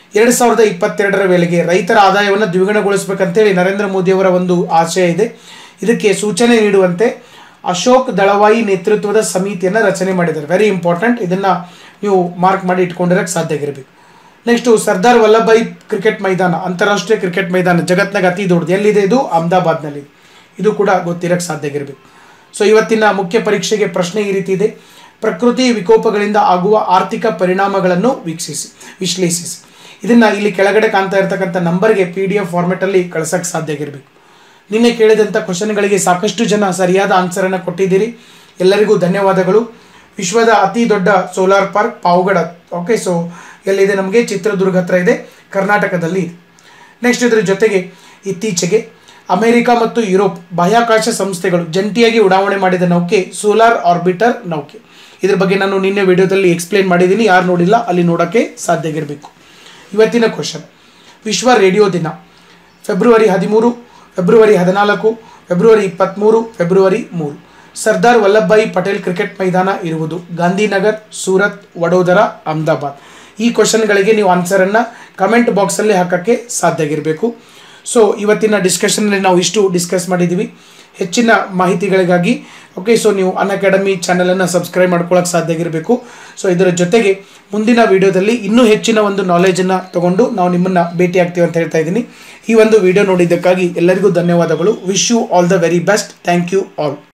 ಎರಡು ಸಾವಿರದ ಇಪ್ಪತ್ತೆರಡರ ವೇಳೆಗೆ ರೈತರ ಆದಾಯವನ್ನು ದ್ವಿಗುಣಗೊಳಿಸಬೇಕಂತೇಳಿ ನರೇಂದ್ರ ಮೋದಿಯವರ ಒಂದು ಆಶಯ ಇದೆ ಇದಕ್ಕೆ ಸೂಚನೆ ನೀಡುವಂತೆ ಅಶೋಕ್ ದಳವಾಯಿ ನೇತೃತ್ವದ ಸಮಿತಿಯನ್ನು ರಚನೆ ಮಾಡಿದ್ದಾರೆ ವೆರಿ ಇಂಪಾರ್ಟೆಂಟ್ ಇದನ್ನು ನೀವು ಮಾರ್ಕ್ ಮಾಡಿ ಇಟ್ಕೊಂಡಿರೋಕ್ಕೆ ಸಾಧ್ಯ ಆಗಿರಬೇಕು ನೆಕ್ಸ್ಟು ಸರ್ದಾರ್ ವಲ್ಲಭಾಯಿ ಕ್ರಿಕೆಟ್ ಮೈದಾನ ಅಂತಾರಾಷ್ಟ್ರೀಯ ಕ್ರಿಕೆಟ್ ಮೈದಾನ ಜಗತ್ನಾಗ ಅತಿ ದೊಡ್ಡದು ಎಲ್ಲಿದೆ ಇದು ಅಹಮದಾಬಾದ್ನಲ್ಲಿ ಇದು ಕೂಡ ಗೊತ್ತಿರೋಕ್ಕೆ ಸಾಧ್ಯ ಆಗಿರಬೇಕು ಸೊ ಇವತ್ತಿನ ಮುಖ್ಯ ಪರೀಕ್ಷೆಗೆ ಪ್ರಶ್ನೆ ಈ ರೀತಿ ಇದೆ ಪ್ರಕೃತಿ ವಿಕೋಪಗಳಿಂದ ಆಗುವ ಆರ್ಥಿಕ ಪರಿಣಾಮಗಳನ್ನು ವೀಕ್ಷಿಸಿ ವಿಶ್ಲೇಷಿಸಿ ಇದನ್ನು ಇಲ್ಲಿ ಕೆಳಗಡೆ ಕಾಣ್ತಾ ಇರ್ತಕ್ಕಂಥ ನಂಬರ್ಗೆ ಪಿ ಡಿ ಎಫ್ ಫಾರ್ಮೆಟಲ್ಲಿ ಕಳ್ಸೋಕ್ಕೆ ಸಾಧ್ಯ ಆಗಿರಬೇಕು ನಿನ್ನೆ ಕೇಳಿದಂಥ ಕ್ವಶನ್ಗಳಿಗೆ ಸಾಕಷ್ಟು ಜನ ಸರಿಯಾದ ಆನ್ಸರನ್ನು ಕೊಟ್ಟಿದ್ದೀರಿ ಎಲ್ಲರಿಗೂ ಧನ್ಯವಾದಗಳು ವಿಶ್ವದ ಅತಿ ದೊಡ್ಡ solar park Pavagada okay so ಎಲ್ಲಿದೆ ನಮಗೆ ಚಿತ್ರದುರ್ಗ ಹತ್ರ ಇದೆ ಕರ್ನಾಟಕದಲ್ಲಿ ಇದೆ ನೆಕ್ಸ್ಟ್ ಇದರ ಜೊತೆಗೆ ಇತ್ತೀಚೆಗೆ ಅಮೆರಿಕ ಮತ್ತು ಯುರೋಪ್ ಬಾಹ್ಯಾಕಾಶ ಸಂಸ್ಥೆಗಳು ಜಂಟಿಯಾಗಿ ಉಡಾವಣೆ ಮಾಡಿದ ನೌಕೆ ಸೋಲಾರ್ ಆರ್ಬಿಟರ್ ನೌಕೆ ಇದ್ರ ಬಗ್ಗೆ ನಾನು ನಿನ್ನೆ ವಿಡಿಯೋದಲ್ಲಿ ಎಕ್ಸ್ಪ್ಲೇನ್ ಮಾಡಿದ್ದೀನಿ ಯಾರು ನೋಡಿಲ್ಲ ಅಲ್ಲಿ ನೋಡೋಕ್ಕೆ ಸಾಧ್ಯ ಆಗಿರಬೇಕು ಇವತ್ತಿನ ಕ್ವಶನ್ ವಿಶ್ವ ರೇಡಿಯೋ ದಿನ ಫೆಬ್ರವರಿ ಹದಿಮೂರು ಫೆಬ್ರವರಿ ಹದಿನಾಲ್ಕು ಫೆಬ್ರವರಿ ಇಪ್ಪತ್ತ್ಮೂರು ಫೆಬ್ರವರಿ ಮೂರು ಸರ್ದಾರ್ ವಲ್ಲಭಭಾಯಿ ಪಟೇಲ್ ಕ್ರಿಕೆಟ್ ಮೈದಾನ ಇರುವುದು ಗಾಂಧಿನಗರ್ ಸೂರತ್ ವಡೋದರ ಅಹಮದಾಬಾದ್ ಈ ಕ್ವಶನ್ಗಳಿಗೆ ನೀವು ಆನ್ಸರನ್ನು ಕಮೆಂಟ್ ಬಾಕ್ಸಲ್ಲಿ ಹಾಕೋಕ್ಕೆ ಸಾಧ್ಯ ಆಗಿರಬೇಕು ಸೊ ಇವತ್ತಿನ ಡಿಸ್ಕಷನ್ನಲ್ಲಿ ನಾವು ಇಷ್ಟು ಡಿಸ್ಕಸ್ ಮಾಡಿದ್ದೀವಿ ಹೆಚ್ಚಿನ ಮಾಹಿತಿಗಳಿಗಾಗಿ ಓಕೆ ಸೊ ನೀವು ಅನ್ ಅಕಾಡೆಮಿ ಚಾನಲನ್ನು ಸಬ್ಸ್ಕ್ರೈಬ್ ಮಾಡ್ಕೊಳ್ಳೋಕೆ ಸಾಧ್ಯ ಆಗಿರಬೇಕು ಸೊ ಇದರ ಜೊತೆಗೆ ಮುಂದಿನ ವಿಡಿಯೋದಲ್ಲಿ ಇನ್ನೂ ಹೆಚ್ಚಿನ ಒಂದು ನಾಲೆಜನ್ನು ತಗೊಂಡು ನಾವು ನಿಮ್ಮನ್ನು ಭೇಟಿ ಆಗ್ತೀವಿ ಅಂತ ಹೇಳ್ತಾ ಇದ್ದೀನಿ ಈ ಒಂದು ವಿಡಿಯೋ ನೋಡಿದ್ದಕ್ಕಾಗಿ ಎಲ್ಲರಿಗೂ ಧನ್ಯವಾದಗಳು wish you all the very best thank you all